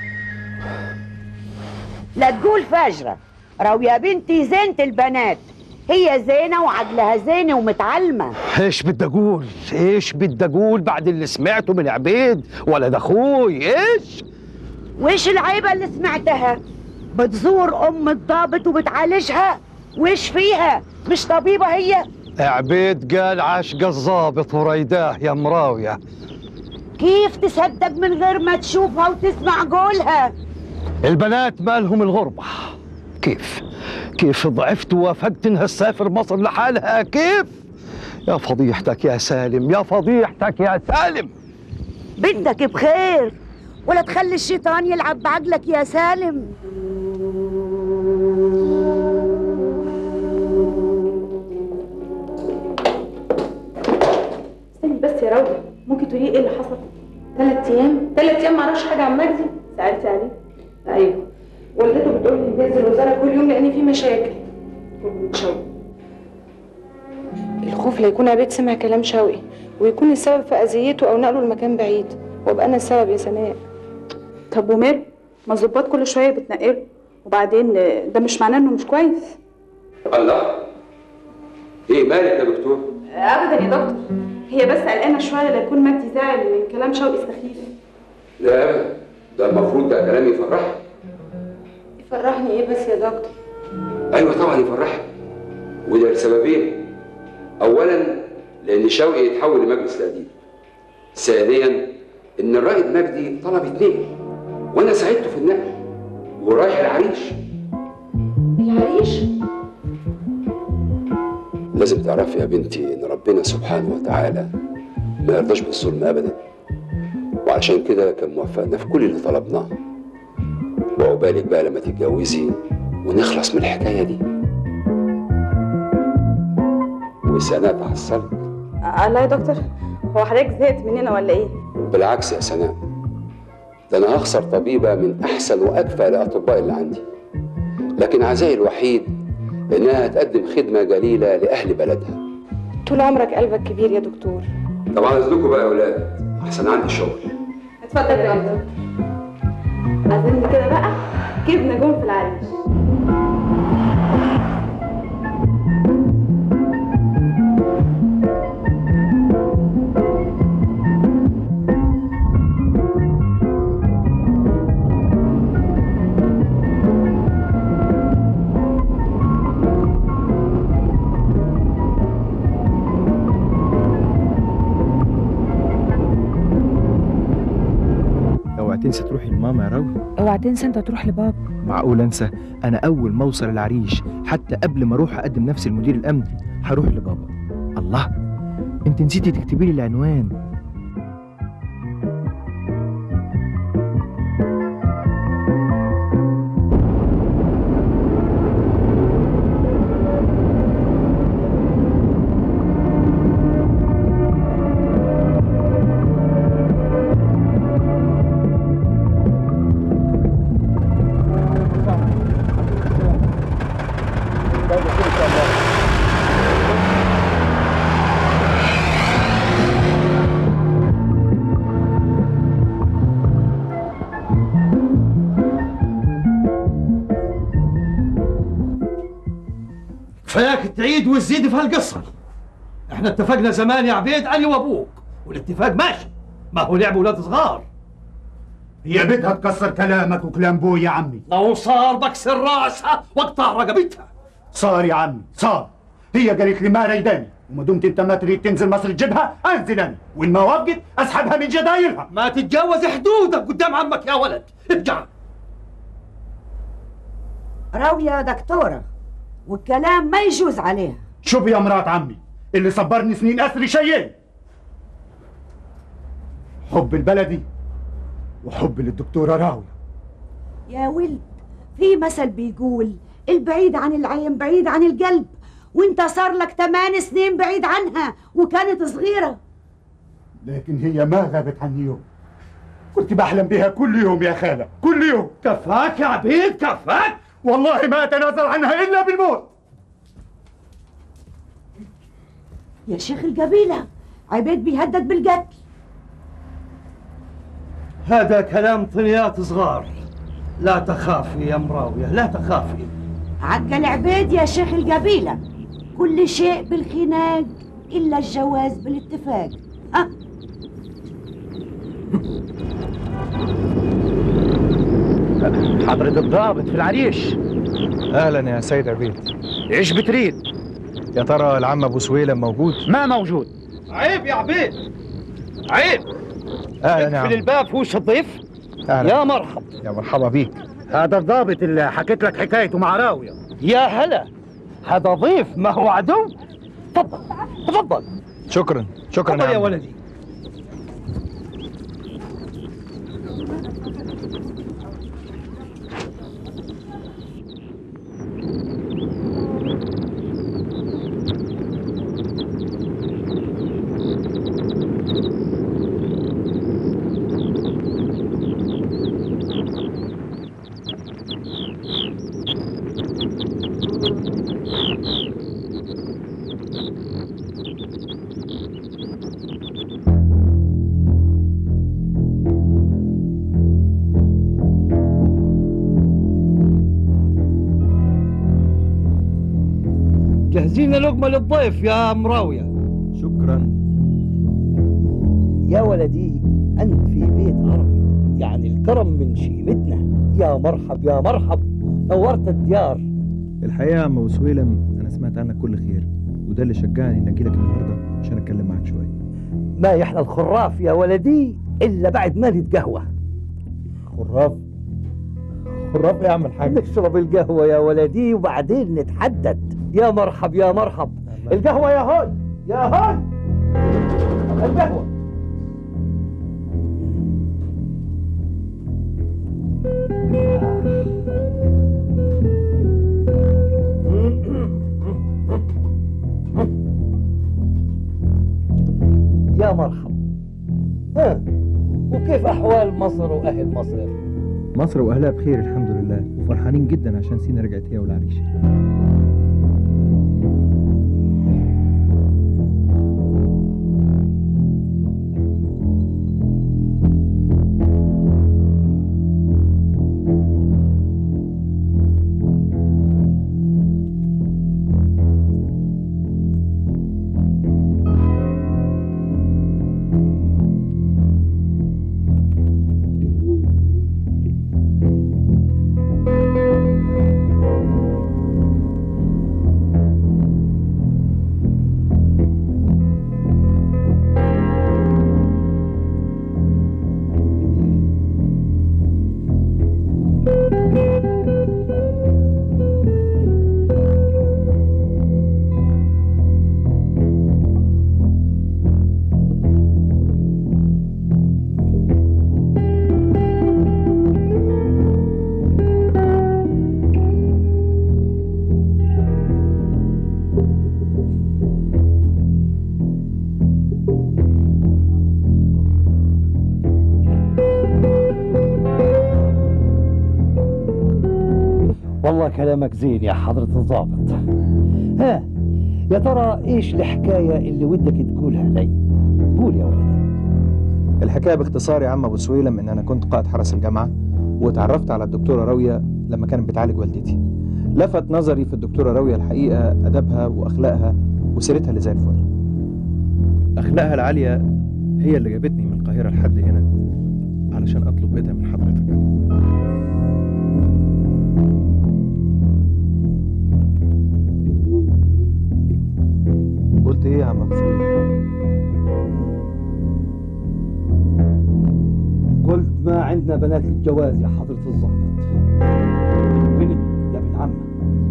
لا تقول فجرة راوية بنتي زينة البنات هي زينة وعجلها زينة ومتعلمة ايش بدي اقول ايش بدي اقول بعد اللي سمعته من عبيد ولد اخوي ايش وإيش العيبة اللي سمعتها بتزور أم الضابط وبتعالجها وإيش فيها مش طبيبة هي عبيد قال عاشق الظابط وريداه يا مراوية كيف تصدق من غير ما تشوفها وتسمع قولها البنات مالهم الغربة كيف كيف ضعفت ووافقت انها تسافر مصر لحالها كيف يا فضيحتك يا سالم يا فضيحتك يا سالم بدك بخير ولا تخلي الشيطان يلعب بعقلك يا سالم استني بس يا راوية ممكن تقولي ايه اللي حصل ثلاث ايام ثلاث ايام ما اعرفش حاجه عن مجدي سألتي عليه ايوه والدته بتقول لي بينزل الوزاره كل يوم لان في مشاكل شوقي الخوف لا يكون عبيد سمع كلام شوقي ويكون السبب في اذيته او نقله لمكان بعيد وابقى انا السبب يا سناء طب ومال ما الظباط كل شويه بتنقله وبعدين آه، ده مش معناه انه مش كويس الله ايه مالك يا دكتور ابدا يا دكتور هي بس قلقانه شويه لا يكون مجدي زعل من كلام شوقي السخيف لا ابدا ده المفروض ده كلام يفرحك يفرحني ايه بس يا دكتور ايوه طبعا يفرحك وده لسببين اولا لان شوقي يتحول لمجلس الاديب ثانيا ان الرائد مجدي طلب يتنقل وانا ساعدته في النقل ورايح العريش العريش لازم تعرفي يا بنتي ان ربنا ربنا سبحانه وتعالى ما يرضاش بالظلم ابدا وعشان كده كان موفقنا في كل اللي طلبناه وعقبالك بقى لما تتجوزي ونخلص من الحكايه دي وسناء تحصلت الله يا دكتور هو حضرتك زهقت مننا ولا ايه؟ بالعكس يا سناء ده انا هخسر طبيبه من احسن واكفأ الاطباء اللي عندي لكن عزائي الوحيد انها هتقدم خدمه جليله لاهل بلدها طول عمرك قلبك كبير يا دكتور طبعا اذنكم بقى يا اولاد احسن عندي شغل اتفضل يا دكتور اظن كده بقى جبنا جون في العريش اوعى تنسى تروحي لماما يا راوي اوعى تنسى انت تروح لبابا معقول انسى انا اول ما اوصل العريش حتى قبل ما اروح اقدم نفسي لمدير الامن هروح لبابا الله انت نسيتي تكتبي لي العنوان كفاياك تعيد وتزيد في هالقصة احنا اتفقنا زمان يا عبيد انا وابوك والاتفاق ماشي ما هو لعب ولاد صغار هي بدها تكسر كلامك وكلام بوي يا عمي لو صار بكسر راسها واقطع رقبتها صار يا عمي صار هي قالت لي ما ريداني وما دمت انت ما تريد تنزل مصر تجيبها انزل انا وان ما وافقت اسحبها من جدايلها ما تتجاوز حدودك قدام عمك يا ولد ارجع راوية يا دكتورة والكلام ما يجوز عليها شوف يا مرات عمي اللي صبرني سنين اسري شيئين حب البلدي وحب للدكتورة راوية يا ولد في مثل بيقول البعيد عن العين بعيد عن القلب وانت صار لك ثمان سنين بعيد عنها وكانت صغيرة لكن هي ما غابت عني يوم كنت بحلم بها كل يوم يا خالة كل يوم كفاك يا عبيد كفاك والله ما اتنازل عنها الا بالموت يا شيخ القبيلة عبيد بيهدد بالقتل هذا كلام طنيات صغار لا تخافي يا مراوية لا تخافي عقل عبيد يا شيخ القبيلة كل شيء بالخناق إلا الجواز بالاتفاق ها حضرة الضابط في العريش اهلا يا سيد عبيد ايش بتريد يا ترى العم ابو سويلم موجود ما موجود عيب يا عبيد عيب اهلا يا اقفل عم الباب في وش الضيف أهلا. يا مرحب يا مرحبا بيك هذا الضابط اللي حكيت لك حكايته مع راوية يا هلا هذا ضيف ما هو عدو تفضل تفضل شكرا شكرا تفضل يا عم. ولدي جاهزين لقمة للضيف يا مراوية شكرا يا ولدي أنت في بيت عربي يعني الكرم من شيمتنا يا مرحب يا مرحب نورت الديار الحقيقة يا عم ابو سويلم انا سمعت عنك كل خير وده اللي شجعني اني اجيلك النهارده عشان اتكلم معاك شويه ما يحلى الخراف يا ولدي إلا بعد ما نتقهوى خراف خراف يا عم الحاج نشرب القهوة يا ولدي وبعدين نتحدد يا مرحب يا مرحب القهوة يا هون يا هاي القهوة يا مرحبا ها وكيف أحوال مصر وأهل مصر؟ مصر واهلها بخير الحمد لله وفرحانين جدا عشان سينا رجعت هي والعريش والله كلامك زين يا حضرة الضابط ها يا ترى ايش الحكاية اللي ودك تقولها لي قول يا ولد الحكايه باختصار يا عم ابو سويلم ان انا كنت قائد حرس الجامعه واتعرفت على الدكتوره راويه لما كانت بتعالج والدتي لفت نظري في الدكتوره راويه الحقيقه ادبها واخلاقها وسيرتها اللي زي الفل اخلاقها العاليه هي اللي جابتني من القاهره لحد هنا علشان اطلب ايدها من حضرتك قلت ايه يا عم ابو سويلم قلت ما عندنا بنات الجواز يا حضرة الضابط البنت يا ابن عمه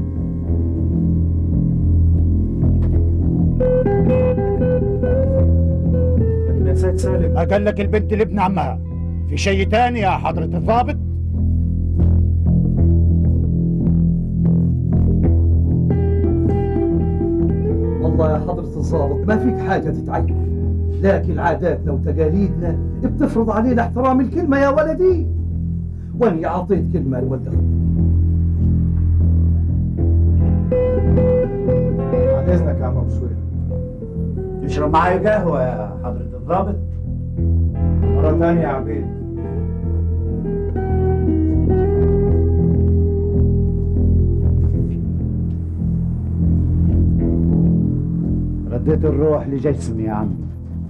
لكن يا سيد سالم قال لك البنت لابن عمها في شيء تاني يا حضرة الضابط والله يا حضرة الضابط ما فيك حاجة تتعين لكن عاداتنا وتقاليدنا بتفرض علينا احترام الكلمة يا ولدي واني اعطيت كلمة لولد أخوي. عن اذنك يا عم ابو سويلم تشرب معايا قهوة يا حضرة الضابط مره ثانيه يا عبيد رديت الروح لجسمي يا عم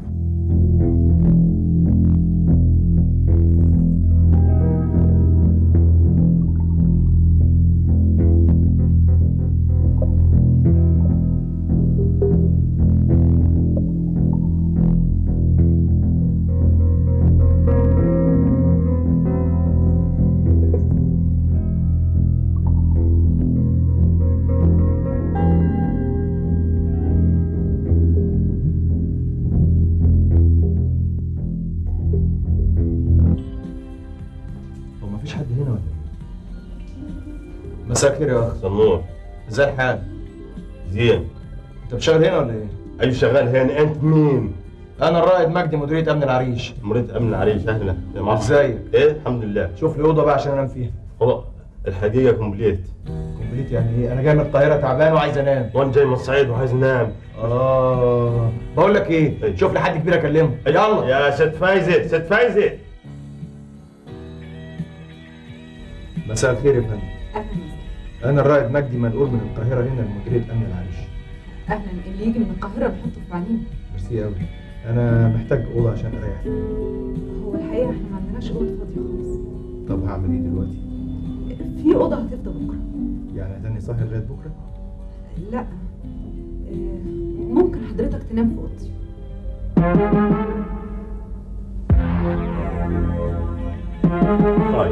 هو مفيش حد هنا ولا ايه مساء الخير يا اخ سمور ازاي الحال زين انت بتشتغل هنا ولا ايه ايوه شغال هنا انت مين؟ انا الرائد مجدي مديريه امن العريش مريض امن العريش اهلا يا مرحبا ازيك ايه الحمد لله شوف لي اوضه بقى عشان انام فيها والله الحقيقه كومبليت كومبليت يعني ايه انا جاي من القاهره تعبان وعايز انام وانا جاي من الصعيد وعايز انام اه بقول لك ايه شوف لي حد كبير اكلمه يلا يا ست فايزه ست فايزه مساء الخير يا فندم انا الرائد مجدي منقول من القاهره هنا لمديريه امن العريش اهلا اللي يجي من القاهره نحطه في عينينا ميرسي قوي انا محتاج اوضه عشان اريح هو الحقيقه احنا ما عندناش اوضه فاضيه خالص طب هعمل ايه دلوقتي في اوضه هتفضى بكره يعني هتني صاحي لغايه بكره لا آه، ممكن حضرتك تنام في اوضتي طيب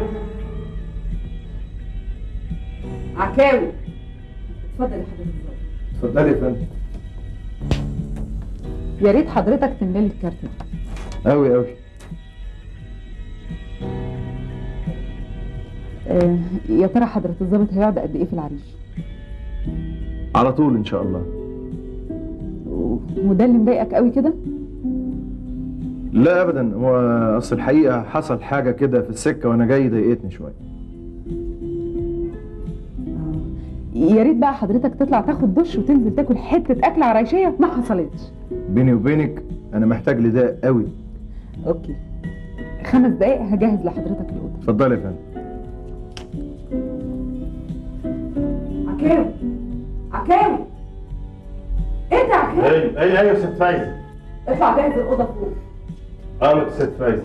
عكاوي اتفضل يا حضرتك اتفضلي يا فندم يا ريت حضرتك تملي لي الكارت ده قوي قوي آه يا ترى حضرة الظابط هيقعد قد ايه في العريش على طول ان شاء الله وده اللي مضايقك قوي كده لا ابدا هو اصل الحقيقه حصل حاجه كده في السكه وانا جاي ضايقتني شويه يا ريت بقى حضرتك تطلع تاخد دش وتنزل تاكل حته اكل عرايشيه ما حصلتش بيني وبينك انا محتاج لده قوي اوكي خمس دقايق هجهز لحضرتك الاوضه اتفضل يا فندم عكاوي عكاوي ايه ده عكاوي ايوه ايوه ايوه ست فايزه اطلع جهز الاوضه فوق قامت ست فايزه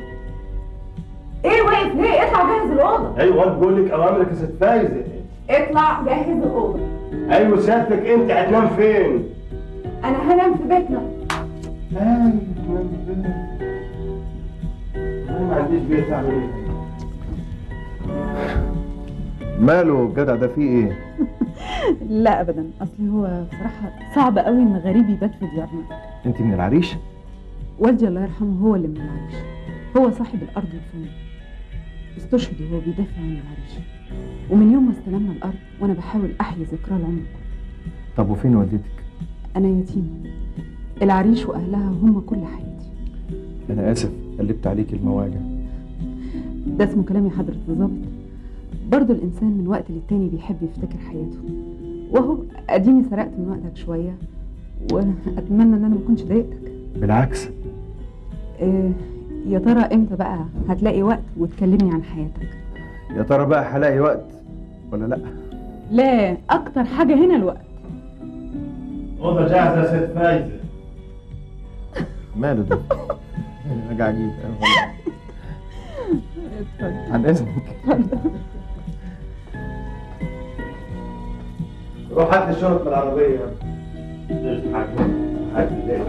ايه واقف ليه اطلع جهز الاوضه ايوه انا بقول لك اوامرك يا ست فايزه اطلع جهز الاوضه ايوه سيادتك انت هتنام فين؟ انا هنام في بيتنا ايوه هتنام فين؟ انا ما عنديش بيت اعمل ايه؟ ماله الجدع ده فيه ايه؟ لا ابدا اصل هو بصراحه صعب قوي ان غريب يبات في ديارنا انت من العريش؟ والدي الله يرحمه هو اللي من العريش هو صاحب الارض والفندق استشهد وهو بيدافع عن العريش ومن يوم ما استلمنا الارض وانا بحاول احيي ذكرى العمر كله طب وفين والدتك؟ انا يتيمه العريش واهلها هم كل حياتي انا اسف قلبت عليك المواجع ده اسمه كلام يا حضره الظابط برضه الانسان من وقت للتاني بيحب يفتكر حياته وهو اديني سرقت من وقتك شويه واتمنى ان انا ما كنتش ضايقتك بالعكس إيه يا ترى امتى بقى هتلاقي وقت وتكلمني عن حياتك يا ترى بقى هلاقي وقت ولا لا؟ لا اكتر حاجه هنا الوقت اوضه جاهزه يا ست فايزه ماله ده؟ راجع اجيب عن اذنك روح هات لي الشنط من العربيه هات لي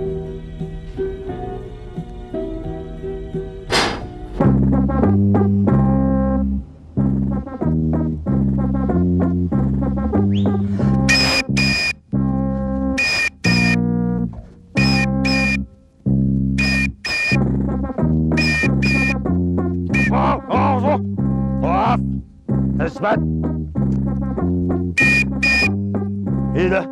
اقف اثبت ايه ده؟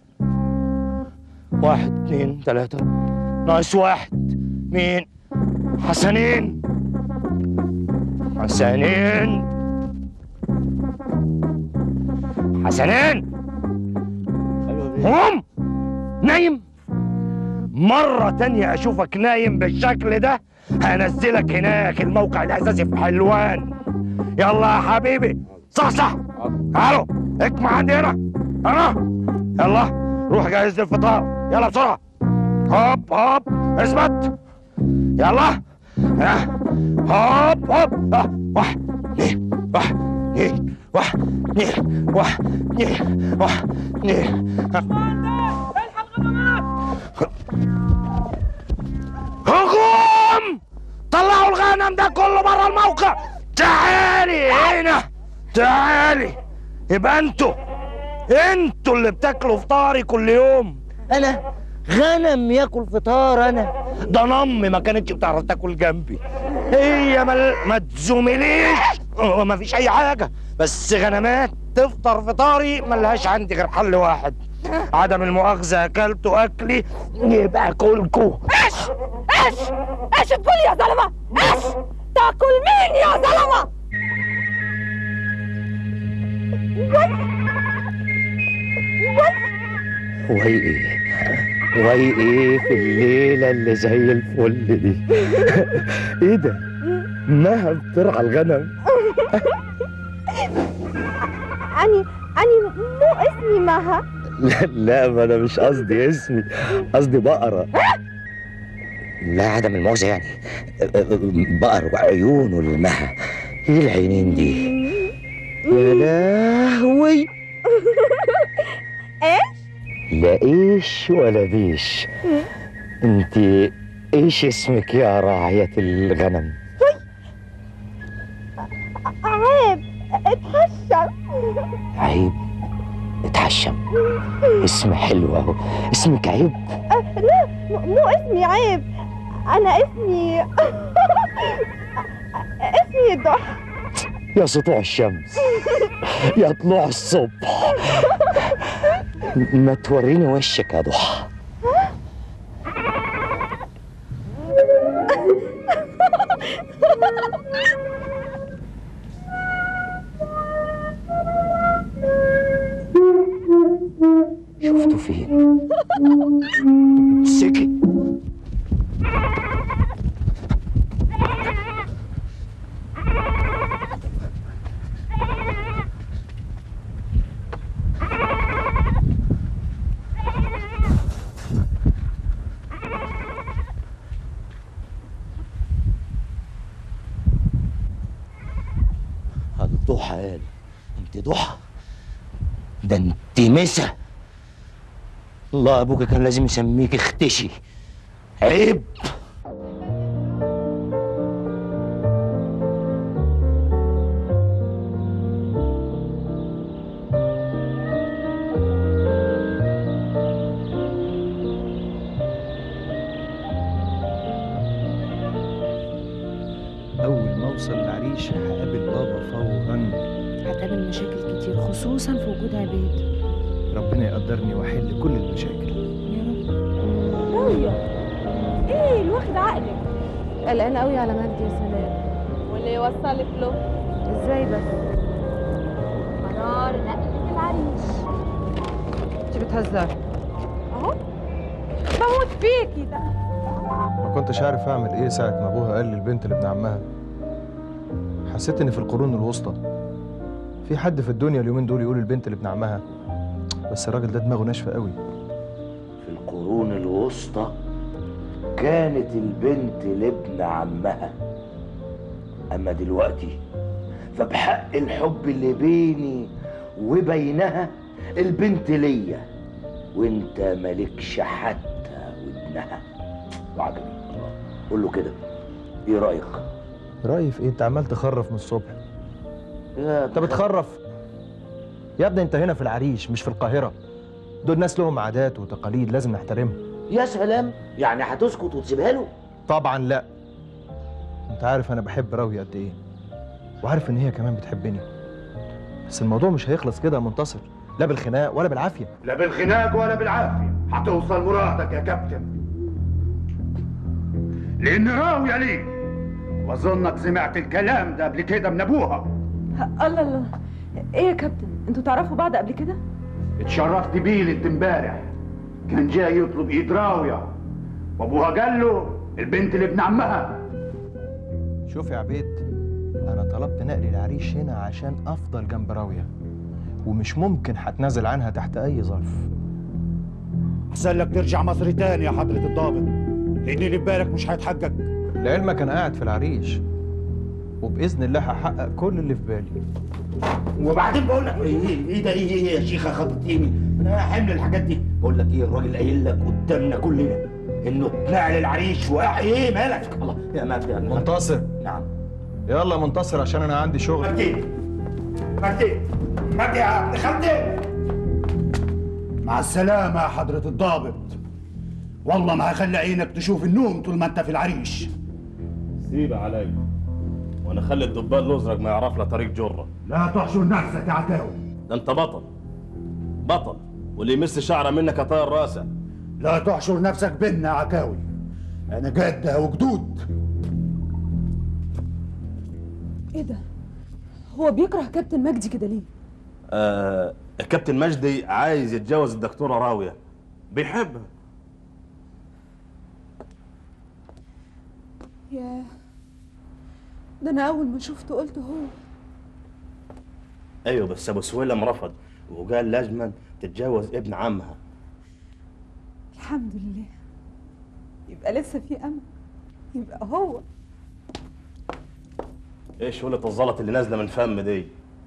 واحد اتنين تلاتة ناقص واحد مين؟ حسنين حسنين حسنين قوم نايم مرة تانية أشوفك نايم بالشكل ده هنزلك هناك الموقع الأساسي في حلوان يلا يا حبيبي صح صح تعالوا اجمع عندي هنا أنا يلا روح جهز لي الفطار يلا بسرعة هوب هوب اثبت يلا ها هوب هوب اه، واحد اثنين واحد اثنين واحد اثنين واحد اثنين واحد اثنين هجوم طلعوا الغنم ده كله بره الموقع تعالي هنا تعالي يبقى انتوا انتوا اللي بتاكلوا فطاري كل يوم انا غنم ياكل فطار انا ده انا امي ما كانتش بتعرف تاكل جنبي هي ما, ما تزومليش اه، ما فيش اي حاجه بس غنمات تفطر فطاري ملهاش عندي غير حل واحد عدم المؤاخذه اكلتوا اكلي يبقى كلكوا ايش ايش ايش تقول يا زلمه ايش تاكل مين يا زلمه وي ايه وي ايه في الليله اللي زي الفل دي ايه ده مها بترعى الغنم اني اني مو اسمي مها لا لا ما انا مش قصدي اسمي قصدي بقره لا عدم المؤاخذه يعني بقر وعيون والمها ايه العينين دي يا لهوي ايش لا ايش ولا بيش انت ايش اسمك يا راعية الغنم عيب اتهشم عيب اتحشم اسم حلو اهو اسمك عيب لا م- مو اسمي عيب انا اسمي اسمي ضحى يا سطوع الشمس يا طلوع الصبح ما توريني وشك يا ضحى شفته فين سكت هذا ضحى قال انت ضحى ده انت مسا الله ابوك كان لازم يسميك اختشي عيب اول ما اوصل العريش هقابل بابا فورا هتقابل مشاكل كتير خصوصا في وجود عبيد ربنا يقدرني واحل كل المشاكل راوية ايه اللي واخد عقلك قلقانة قوي على مجدي يا سلام واللي يوصلك له ازاي بس قرار نقلة العريش انت بتهزري اهو بموت فيكي ده ما كنتش عارف اعمل ايه ساعة ما ابوها قال للبنت لابن عمها حسيت اني في القرون الوسطى في حد في الدنيا اليومين دول يقول البنت لابن عمها بس الراجل ده دماغه ناشفة قوي في القرون الوسطى كانت البنت لابن عمها اما دلوقتي فبحق الحب اللي بيني وبينها البنت ليا وانت مالكش حتى ودنها وعجبي قول له كده ايه رايك رأيي في ايه انت عمال تخرف من الصبح يا انت بتخرف يا ابني انت هنا في العريش مش في القاهرة دول ناس لهم عادات وتقاليد لازم نحترمها يا سلام يعني هتسكت وتسيبها له طبعا لا انت عارف انا بحب راوية قد ايه وعارف ان هي كمان بتحبني بس الموضوع مش هيخلص كده يا منتصر لا بالخناق ولا بالعافية لا بالخناق ولا بالعافية هتوصل مرادك يا كابتن لأن راوية ليك وأظنك سمعت الكلام ده قبل كده من أبوها الله الله ايه يا كابتن انتوا تعرفوا بعض قبل كده اتشرفت بيه ليلة امبارح كان جاي يطلب ايد راوية وابوها قال له البنت اللي ابن عمها شوف يا عبيد انا طلبت نقل العريش هنا عشان افضل جنب راوية ومش ممكن هتنازل عنها تحت اي ظرف احسن لك ترجع مصر تاني يا حضرة الضابط لان اللي في بالك مش هيتحقق لعلمك انا قاعد في العريش وباذن الله هحقق كل اللي في بالي وبعدين بقول لك ايه ايه ده ايه ايه يا شيخه خطتيني انا حمل الحاجات دي بقول لك ايه الراجل قايل لك قدامنا كلنا انه اتنقل العريش واحد ايه مالك الله يا مجدي يا منتصر نعم يلا منتصر عشان انا عندي شغل مجدي مجدي مجدي يا ابن خالتي مع السلامة يا حضرة الضابط والله ما هخلي عينك تشوف النوم طول ما انت في العريش سيب علي وانا خلي الدبان الازرق ما يعرف له طريق جره لا تحشر نفسك يا عتاوي ده انت بطل بطل واللي يمس شعره منك طاير راسه لا تحشر نفسك بينا يا عكاوي انا جدة وجدود ايه ده هو بيكره كابتن مجدي كده ليه آه الكابتن مجدي عايز يتجوز الدكتوره راويه بيحبها ياه ده انا اول ما شفته قلت هو ايوه بس ابو سويلم رفض وقال لازما تتجوز ابن عمها الحمد لله يبقى لسه في امل يبقى هو ايش ولة الزلط اللي نازله من فم دي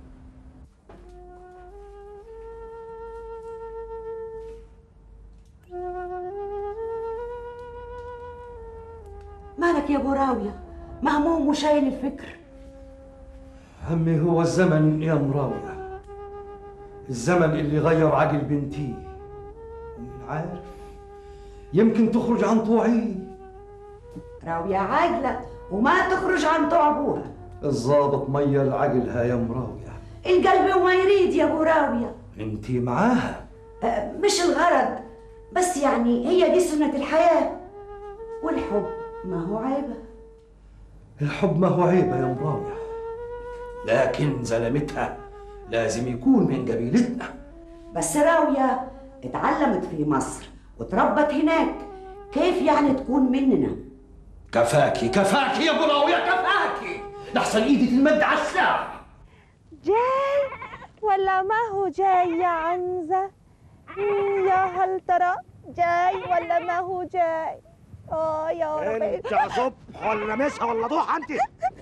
مالك يا ابو راوية مهموم وشايل الفكر همي هو الزمن يا مراوية الزمن اللي غير عقل بنتي ومين عارف يمكن تخرج عن طوعي راوية عاقلة وما تخرج عن طوع أبوها الضابط ميل عقلها يا مراوية القلب وما يريد يا أبو راوية انتي معاها أه، مش الغرض بس يعني هي دي سنة الحياة والحب ما هو عيبة الحب ما هو عيبة يا مراوية لكن زلمتها لازم يكون من قبيلتنا بس راوية اتعلمت في مصر وتربت هناك كيف يعني تكون مننا كفاكي كفاكي يا مراوية كفاكي لحسن ايدي تلمد على الساعة جاي ولا ما هو جاي يا عنزة مم، يا هل ترى جاي ولا ما هو جاي اه يا ربي انت صبح ولا مسا ولا ضحى انت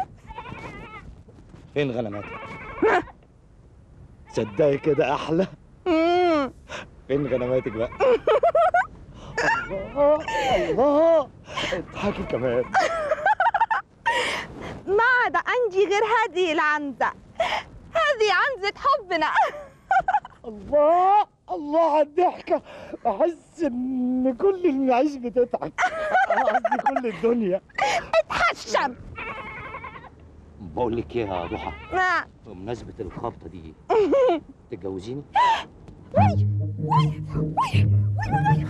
فين غنماتك؟ تصدقي كده احلى مم. فين غنماتك بقى؟ الله الله اضحكي كمان ما عاد عندي غير هذه العنزة هذه عنزة حبنا الله الله على الضحكة أحس إن كل المعيش بتضحك أنا قصدي كل الدنيا اتحشم بقول لك إيه يا ضحى آه. بمناسبة الخبطة دي تتجوزيني؟ وي وي وي وي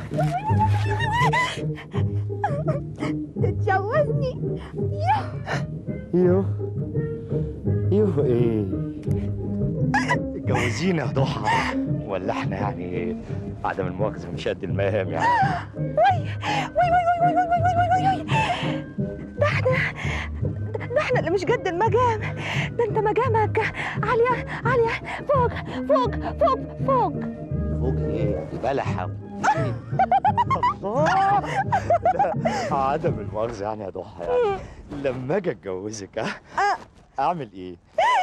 تتجوزني يوه يو يو إيه تتجوزيني يا ضحى ولا إحنا يعني عدم المؤاخذة مش قد المقام يعني وي وي وي وي وي وي وي وي وي ده احنا ده احنا اللي مش قد المقام ده انت مقامك عالية عالية فوق فوق فوق فوق فوق إيه؟ دي بلحة الله لا عدم المؤاخذة يعني يا ضحى يعني لما أجي أتجوزك ها أعمل إيه؟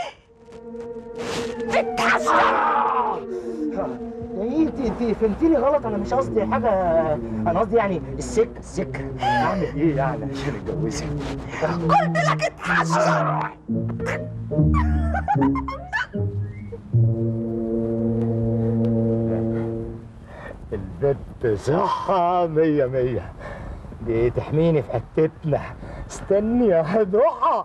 انت انت فهمتيني غلط انا مش قصدي حاجه انا قصدي يعني السكه السكه أعمل إيه يعني عشان أتجوزك؟ قلت لك اتحشر البت صحة مية مية دي تحميني في حتتنا استني يا ضحى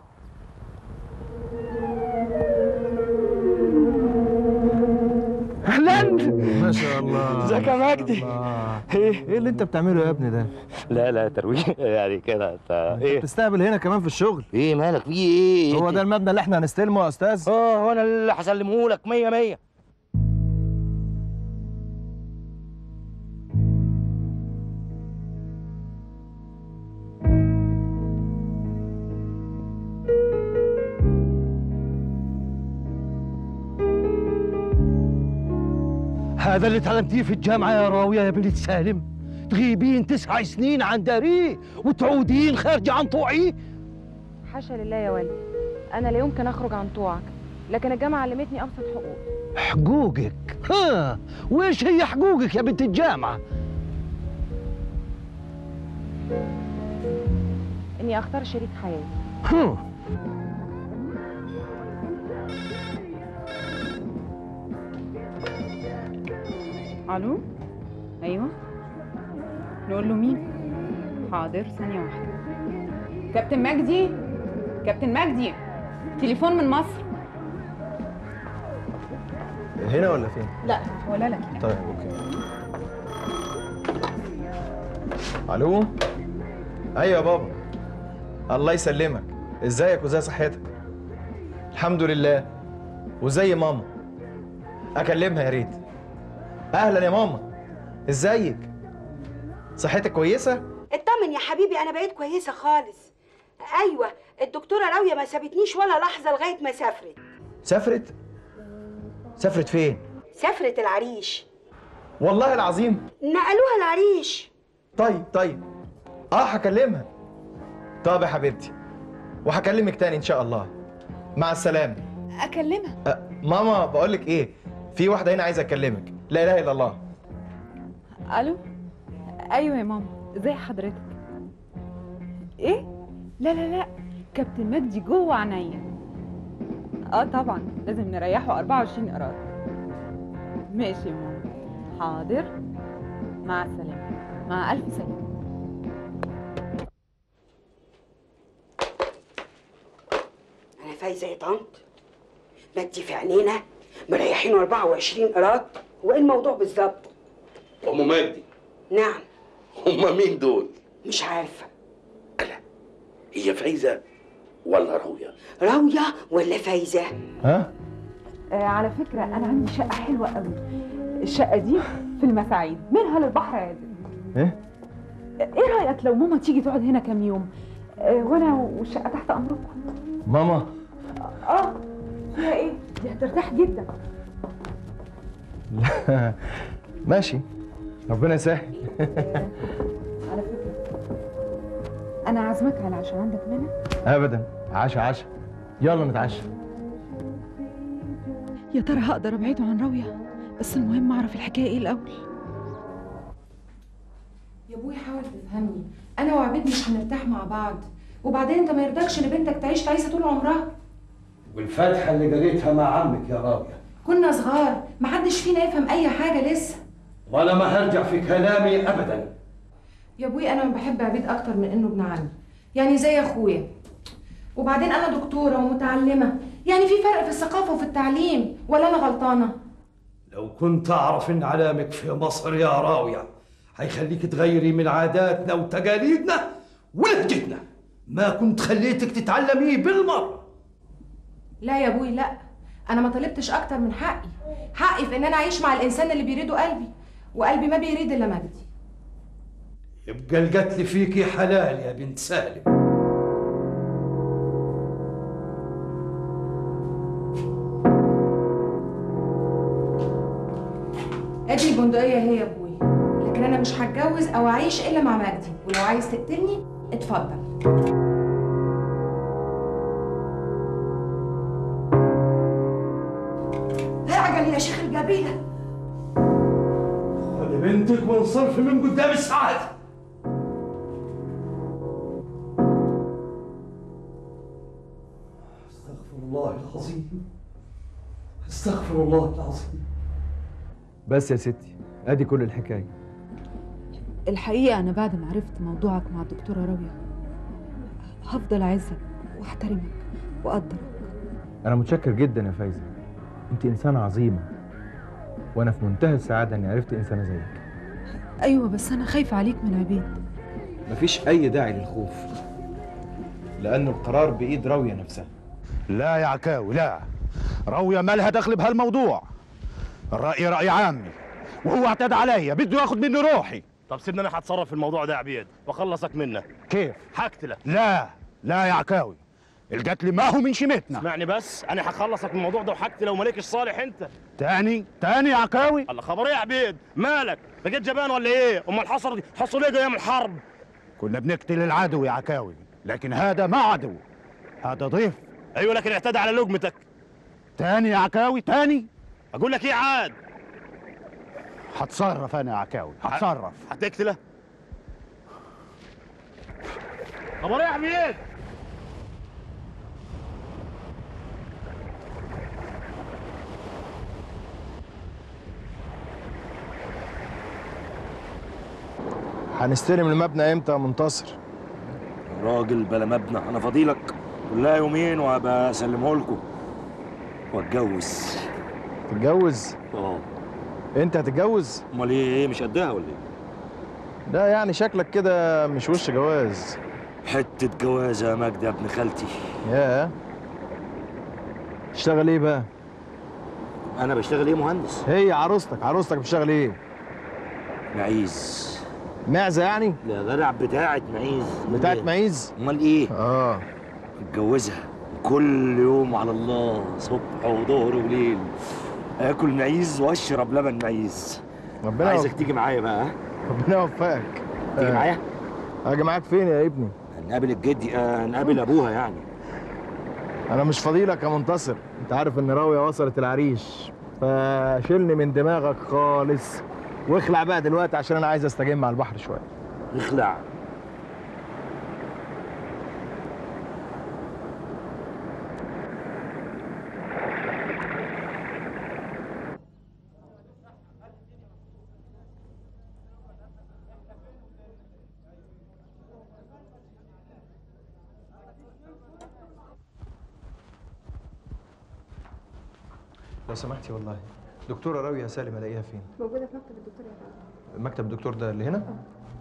اهلا ما شاء الله ازيك يا مجدي ايه ايه اللي انت بتعمله يا ابني ده لا لا ترويج يعني كده انت ايه بتستقبل هنا كمان في الشغل ايه مالك في ايه هو ده المبنى اللي احنا هنستلمه يا استاذ اه وانا اللي هسلمه لك مية مية هذا اللي تعلمتيه في الجامعة يا راوية يا بنت سالم تغيبين تسع سنين عن داريه وتعودين خارجة عن طوعي حاشا لله يا والدي انا لا يمكن اخرج عن طوعك لكن الجامعه علمتني ابسط حقوق حقوقك ها وإيش هي حقوقك يا بنت الجامعة اني اختار شريك حياتي هم. الو ايوه نقول له مين حاضر ثانيه واحده كابتن مجدي كابتن مجدي تليفون من مصر هنا ولا فين لا ولا لك هنا طيب اوكي الو ايوه يا بابا الله يسلمك ازيك وازاي صحتك الحمد لله وزي ماما اكلمها يا ريت اهلا يا ماما ازيك صحتك كويسه اطمن يا حبيبي انا بقيت كويسه خالص ايوه الدكتوره راويه ما سابتنيش ولا لحظه لغايه ما سافرت سافرت سافرت فين سافرت العريش والله العظيم نقلوها العريش طيب طيب اه هكلمها طب يا حبيبتي وهكلمك تاني ان شاء الله مع السلامه اكلمها أه ماما بقول لك ايه في واحده هنا عايزه اكلمك لا اله الا الله الو ايوه يا ماما ازي حضرتك ايه لا لا لا كابتن مجدي جوه عينيا اه طبعا لازم نريحه 24 قرار ماشي يا ماما حاضر مع السلامه مع الف سلامه فايزه يا طنط مجدي في عينينا مريحينه 24 قراط وايه الموضوع بالظبط ام مجدي نعم هم مين دول مش عارفه هي فايزه ولا راويه راويه ولا فايزه ها آه على فكرة أنا عندي شقة حلوة قوي الشقة دي في المساعيد منها للبحر عادل ايه إيه رأيك لو ماما تيجي تقعد هنا كام يوم آه وأنا والشقة تحت أمركم ماما آه فيها إيه؟ دي هترتاح جدا لا ماشي ربنا يسهل على فكرة أنا عازمك على عشان عندك منى ابدا عشا عشا يلا نتعشى يا ترى هقدر أبعده عن راوية بس المهم أعرف الحكاية إيه الأول يا ابوي حاول تفهمني انا وعبيد مش هنرتاح مع بعض وبعدين انت ما يرضكش ان بنتك تعيش تعيسه طول عمرها والفاتحة اللي قريتها مع عمك يا راوية كنا صغار محدش فينا يفهم اي حاجه لسه وأنا ما هرجع في كلامي أبدا يا ابوي انا بحب عبيد اكتر من انه ابن عمي يعني زي اخويا وبعدين انا دكتوره ومتعلمه يعني في فرق في الثقافه وفي التعليم ولا انا غلطانه لو كنت أعرف إن علامك في مصر يا راوية هيخليك تغيري من عاداتنا وتقاليدنا ولهجتنا ما كنت خليتك تتعلميه بالمرة لا يا ابوي لا انا ما طلبتش اكتر من حقي حقي في ان انا اعيش مع الانسان اللي بيريده قلبي وقلبي ما بيريد الا مجدي يبقى القتل فيكي حلال يا بنت سالم ادي البندقيه هي يا ابوي لكن انا مش هتجوز او اعيش الا مع مجدي ولو عايز تقتلني اتفضل اعجل يا شيخ القبيله خلي بنتك وانصرفي من قدام السعادة استغفر الله العظيم استغفر الله العظيم بس يا ستي ادي كل الحكايه الحقيقة أنا بعد ما عرفت موضوعك مع الدكتورة راوية هفضل أعزك وأحترمك وأقدرك انا متشكر جدا يا فايزه انت انسانه عظيمه وانا في منتهى السعاده اني عرفت انسانه زيك أيوة بس أنا خايفة عليك من عبيد مفيش اي داعي للخوف لان القرار بايد راويه نفسها لا يا عكاوي لا راوية مالها دخل بهالموضوع الرأي رأي عامي وهو اعتدى عليا بده ياخد مني روحي طب سيبني انا هتصرف في الموضوع ده يا عبيد واخلصك منه كيف؟ هقتلك لا لا يا عكاوي القتل ما هو من شمتنا اسمعني بس انا هخلصك من الموضوع ده وهقتل لو مالكش صالح انت تاني تاني يا عكاوي الله خبر ايه يا عبيد مالك بقيت جبان ولا ايه امال حصل حصل ايه ايام الحرب كنا بنقتل العدو يا عكاوي لكن هذا ما عدو هذا ضيف ايوه لكن اعتدى على لقمتك تاني يا عكاوي تاني اقول لك ايه عاد هتصرف انا يا عكاوي هتصرف هتقتله خبر ايه يا عبيد هنستلم المبنى امتى يا منتصر راجل بلا مبنى انا فضيلك كلها يومين وهبقى اسلمه لكم واتجوز تتجوز اه انت هتتجوز امال ايه ايه مش قدها ولا ايه لا يعني شكلك كده مش وش جواز حته جوازه يا مجدي يا ابن خالتي يا تشتغل ايه بقى انا بشتغل ايه مهندس هي عروستك عروستك بتشتغل ايه معيز معزه يعني لا جدع بتاعت معيز بتاعت معيز امال ايه اه اتجوزها كل يوم على الله صبح وظهر وليل اكل معيز واشرب لبن معيز ربنا عايزك يوفقك. تيجي معايا بقى ها؟ ربنا يوفقك تيجي آه. معايا اجي معاك فين يا ابني هنقابل الجدي آه هنقابل ابوها يعني انا مش فضيلك يا منتصر انت عارف ان راويه وصلت العريش فشيلني من دماغك خالص واخلع بقى دلوقتي عشان انا عايز استجم على البحر شويه اخلع لو سمحتي والله دكتوره راويه سالم الاقيها فين موجوده في مكتب الدكتور يا فندم مكتب الدكتور ده اللي هنا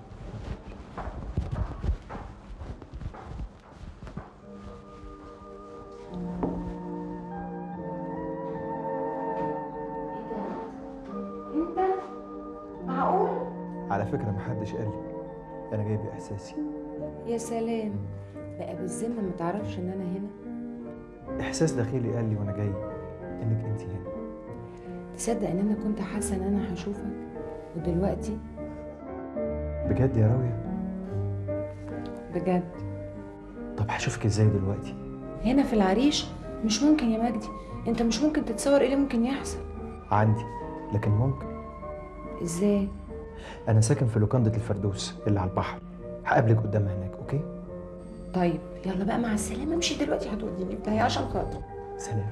انت معقول على فكره محدش قال لي انا جاي باحساسي يا سلام بقى بالذمة ما تعرفش ان انا هنا احساس داخلي قال لي وانا جاي انك انت هنا تصدق ان انا كنت حاسة ان انا هشوفك ودلوقتي بجد يا راويه بجد طب هشوفك ازاي دلوقتي هنا في العريش مش ممكن يا مجدي انت مش ممكن تتصور ايه اللي ممكن يحصل عندي لكن ممكن ازاي انا ساكن في لوكاندا الفردوس اللي على البحر هقابلك قدامها هناك اوكي طيب يلا بقى مع السلامة امشي دلوقتي هتوديني في داهية عشان خاطر سلام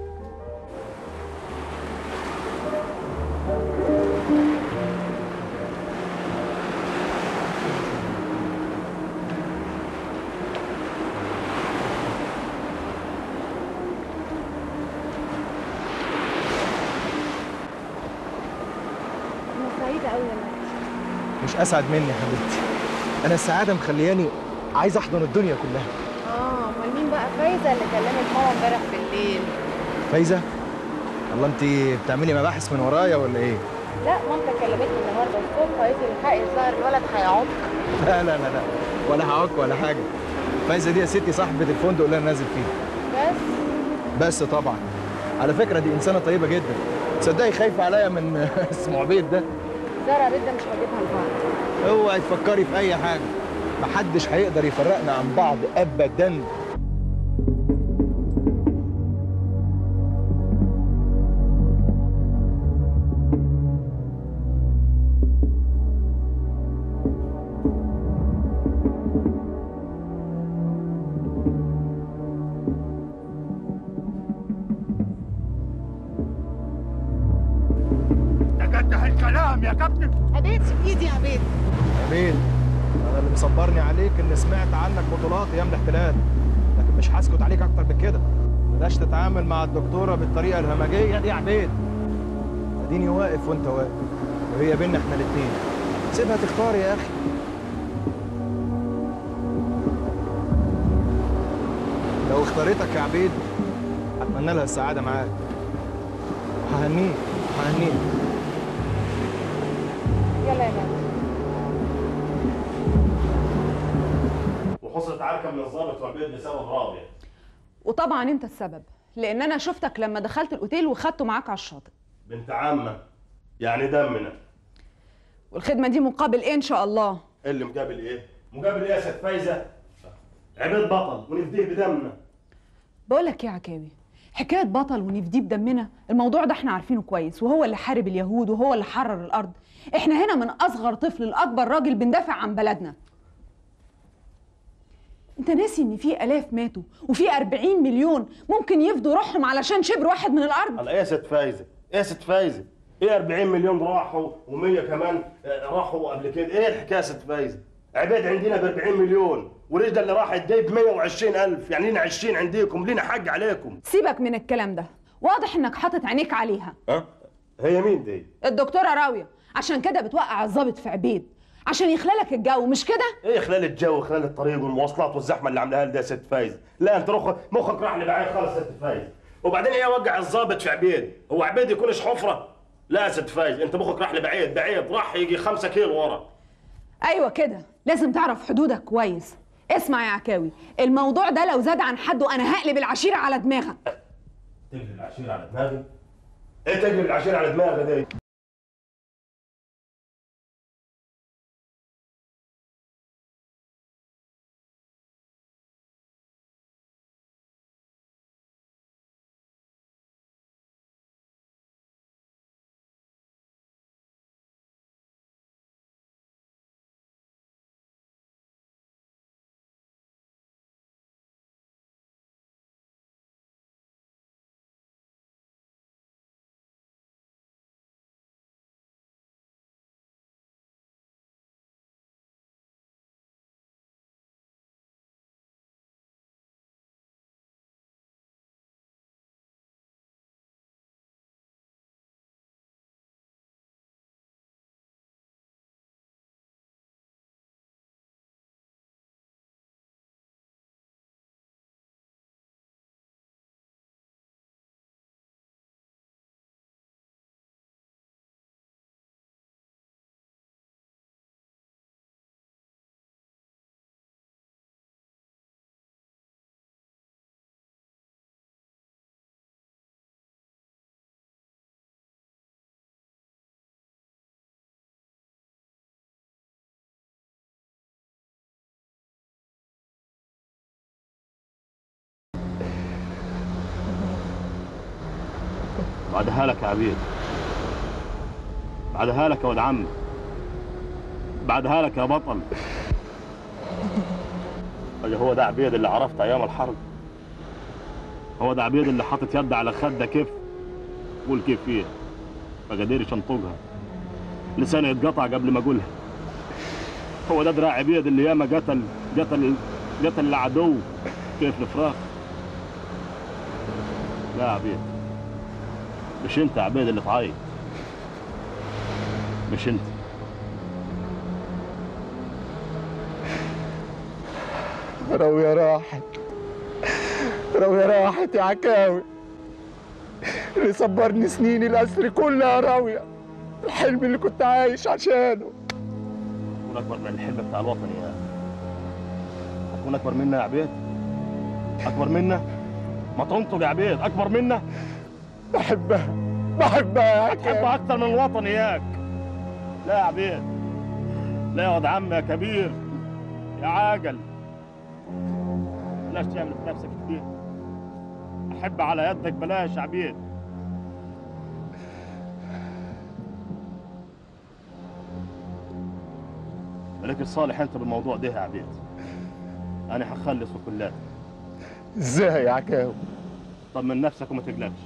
انا سعيده قوي يا مجدي مش اسعد مني يا حبيبتي انا السعاده مخلياني عايز احضن الدنيا كلها اه امال مين بقى فايزه اللي كلمت ماما امبارح بالليل فايزه الله انت بتعملي مباحث من ورايا ولا ايه لا مامتك كلمتني النهارده الصبح قالت لي الحقي الظاهر الولد هيعض لا لا لا لا ولا هعك ولا حاجه فايزه دي يا ستي صاحبه الفندق اللي انا نازل فيه بس بس طبعا على فكره دي انسانه طيبه جدا تصدقي خايفه عليا من اسمه عبيد ده زرع بيت ده مش هجيبها لبعض اوعي تفكري في اي حاجه محدش هيقدر يفرقنا عن بعض ابدا تقدح الكلام يا كابتن عبيد سيب ايدي يا عبيد عبيد انا اللي مصبرني عليك ان سمعت عنك بطولات ايام الاحتلال لكن مش هسكت عليك اكتر من كده بلاش تتعامل مع الدكتوره بالطريقه الهمجيه دي يا عبيد اديني واقف وانت واقف وهي بينا احنا الاتنين سيبها تختار يا اخي لو اختارتك يا عبيد اتمنى لها السعاده معاك ههنيك ههنيك يلا يا مجدي وحصلت عركه من الضابط وعبيد بسبب راضيه وطبعا انت السبب لان انا شفتك لما دخلت الاوتيل وخدته معاك على الشاطئ بنت عمه يعني دمنا والخدمه دي مقابل ايه ان شاء الله إيه اللي مقابل ايه؟ مقابل ايه يا ست فايزه؟ عبيد بطل ونفديه بدمنا بقول لك ايه يا عكاوي حكايه بطل ونفديه بدمنا الموضوع ده احنا عارفينه كويس وهو اللي حارب اليهود وهو اللي حرر الارض احنا هنا من اصغر طفل لاكبر راجل بندافع عن بلدنا انت ناسي ان في الاف ماتوا وفي 40 مليون ممكن يفدوا روحهم علشان شبر واحد من الارض على ايه يا ست فايزه؟ ايه يا ست فايزه؟ ايه 40 مليون راحوا و100 كمان آه، راحوا قبل كده، ايه الحكايه يا ست فايزه؟ عبيد عندنا ب 40 مليون ورجل اللي راح يديه ب 120 ألف يعني لنا 20 عنديكم لنا حق عليكم سيبك من الكلام ده واضح انك حاطط عينيك عليها ها؟ هي مين دي؟ الدكتوره راويه عشان كده بتوقع الضابط في عبيد عشان يخلالك الجو مش كده ايه خلال الجو خلال الطريق والمواصلات والزحمه اللي عاملاها لي ده يا ست فايزه لا انت رخ مخك راح لبعيد خالص يا ست فايزه وبعدين ايه وقع الضابط في عبيد هو عبيد يكونش حفره لا يا ست فايزه انت مخك راح لبعيد بعيد راح يجي خمسة كيلو ورا ايوه كده لازم تعرف حدودك كويس اسمع يا عكاوي الموضوع ده لو زاد عن حده انا هقلب العشيره على دماغك تقلب العشيره على دماغي ايه تقلب العشيره على دماغي دي بعدها لك يا عبيد بعدها لك يا ولد عم بعدها لك يا بطل أجي هو ده عبيد اللي عرفت ايام الحرب هو ده عبيد اللي حاطط يد على خده كيف قول كيف فيه ما قدرش انطقها لساني اتقطع قبل ما اقولها هو ده دراع عبيد اللي ياما قتل قتل قتل العدو كيف الفراخ لا يا عبيد مش انت يا عبيد اللي تعيط مش انت راوية راحت راوية راحت يا عكاوي اللي صبرني سنين الأسر كلها راوية الحلم اللي كنت عايش عشانه تكون اكبر من الحلم بتاع الوطن يا تكون اكبر منا يا عبيد اكبر منا ما تنطق يا عبيد اكبر منا بحبها بحبها يا عكاوي بتحبها اكتر من الوطن اياك لا يا عبيد لا يا واد عم يا كبير يا عاقل بلاش تعمل في نفسك كتير احب على يدك بلاش يا عبيد مالك الصالح انت بالموضوع ده يا عبيد انا هخلص كلات ازاي يا عكاوي طمن نفسك وما تقلقش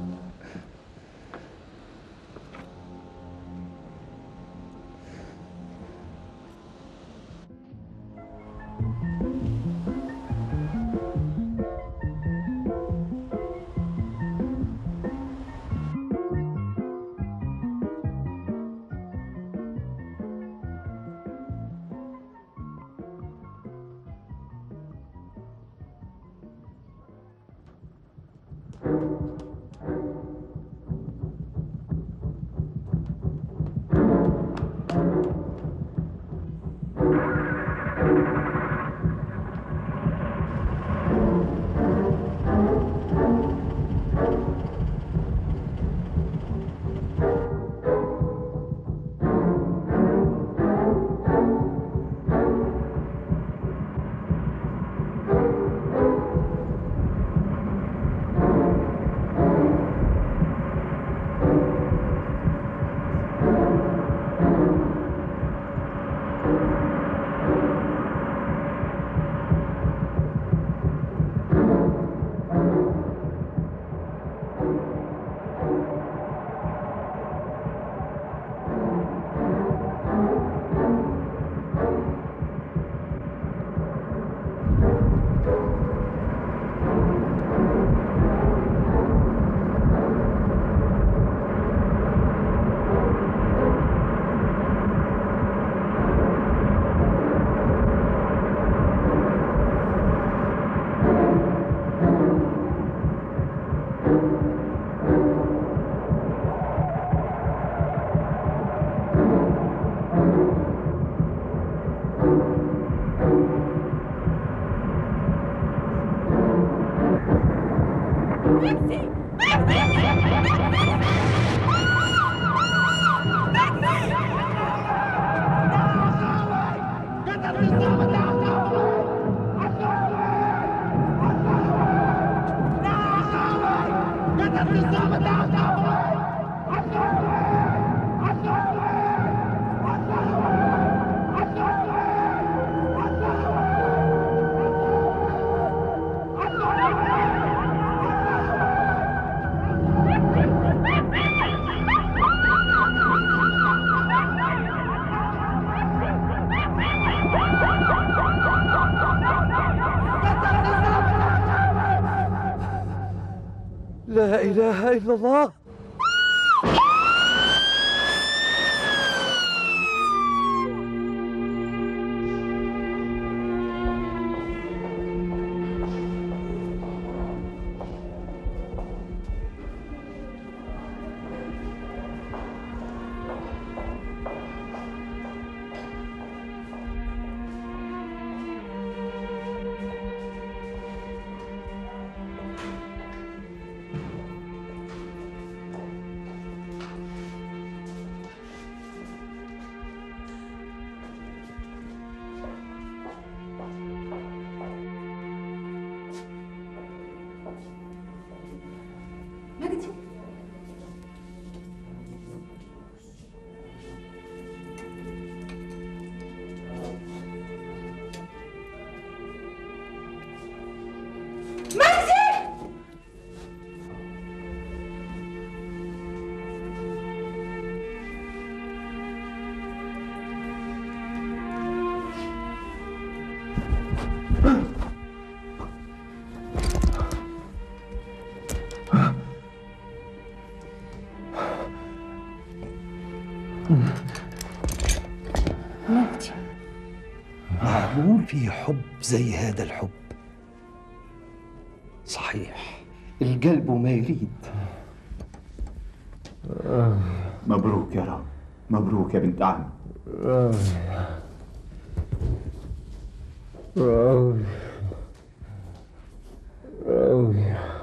لا إله إلا الله مجدي مجدي معقول في حب زي هذا الحب صحيح القلب ما يريد مبروك يا رب مبروك يا بنت عم أوي أوي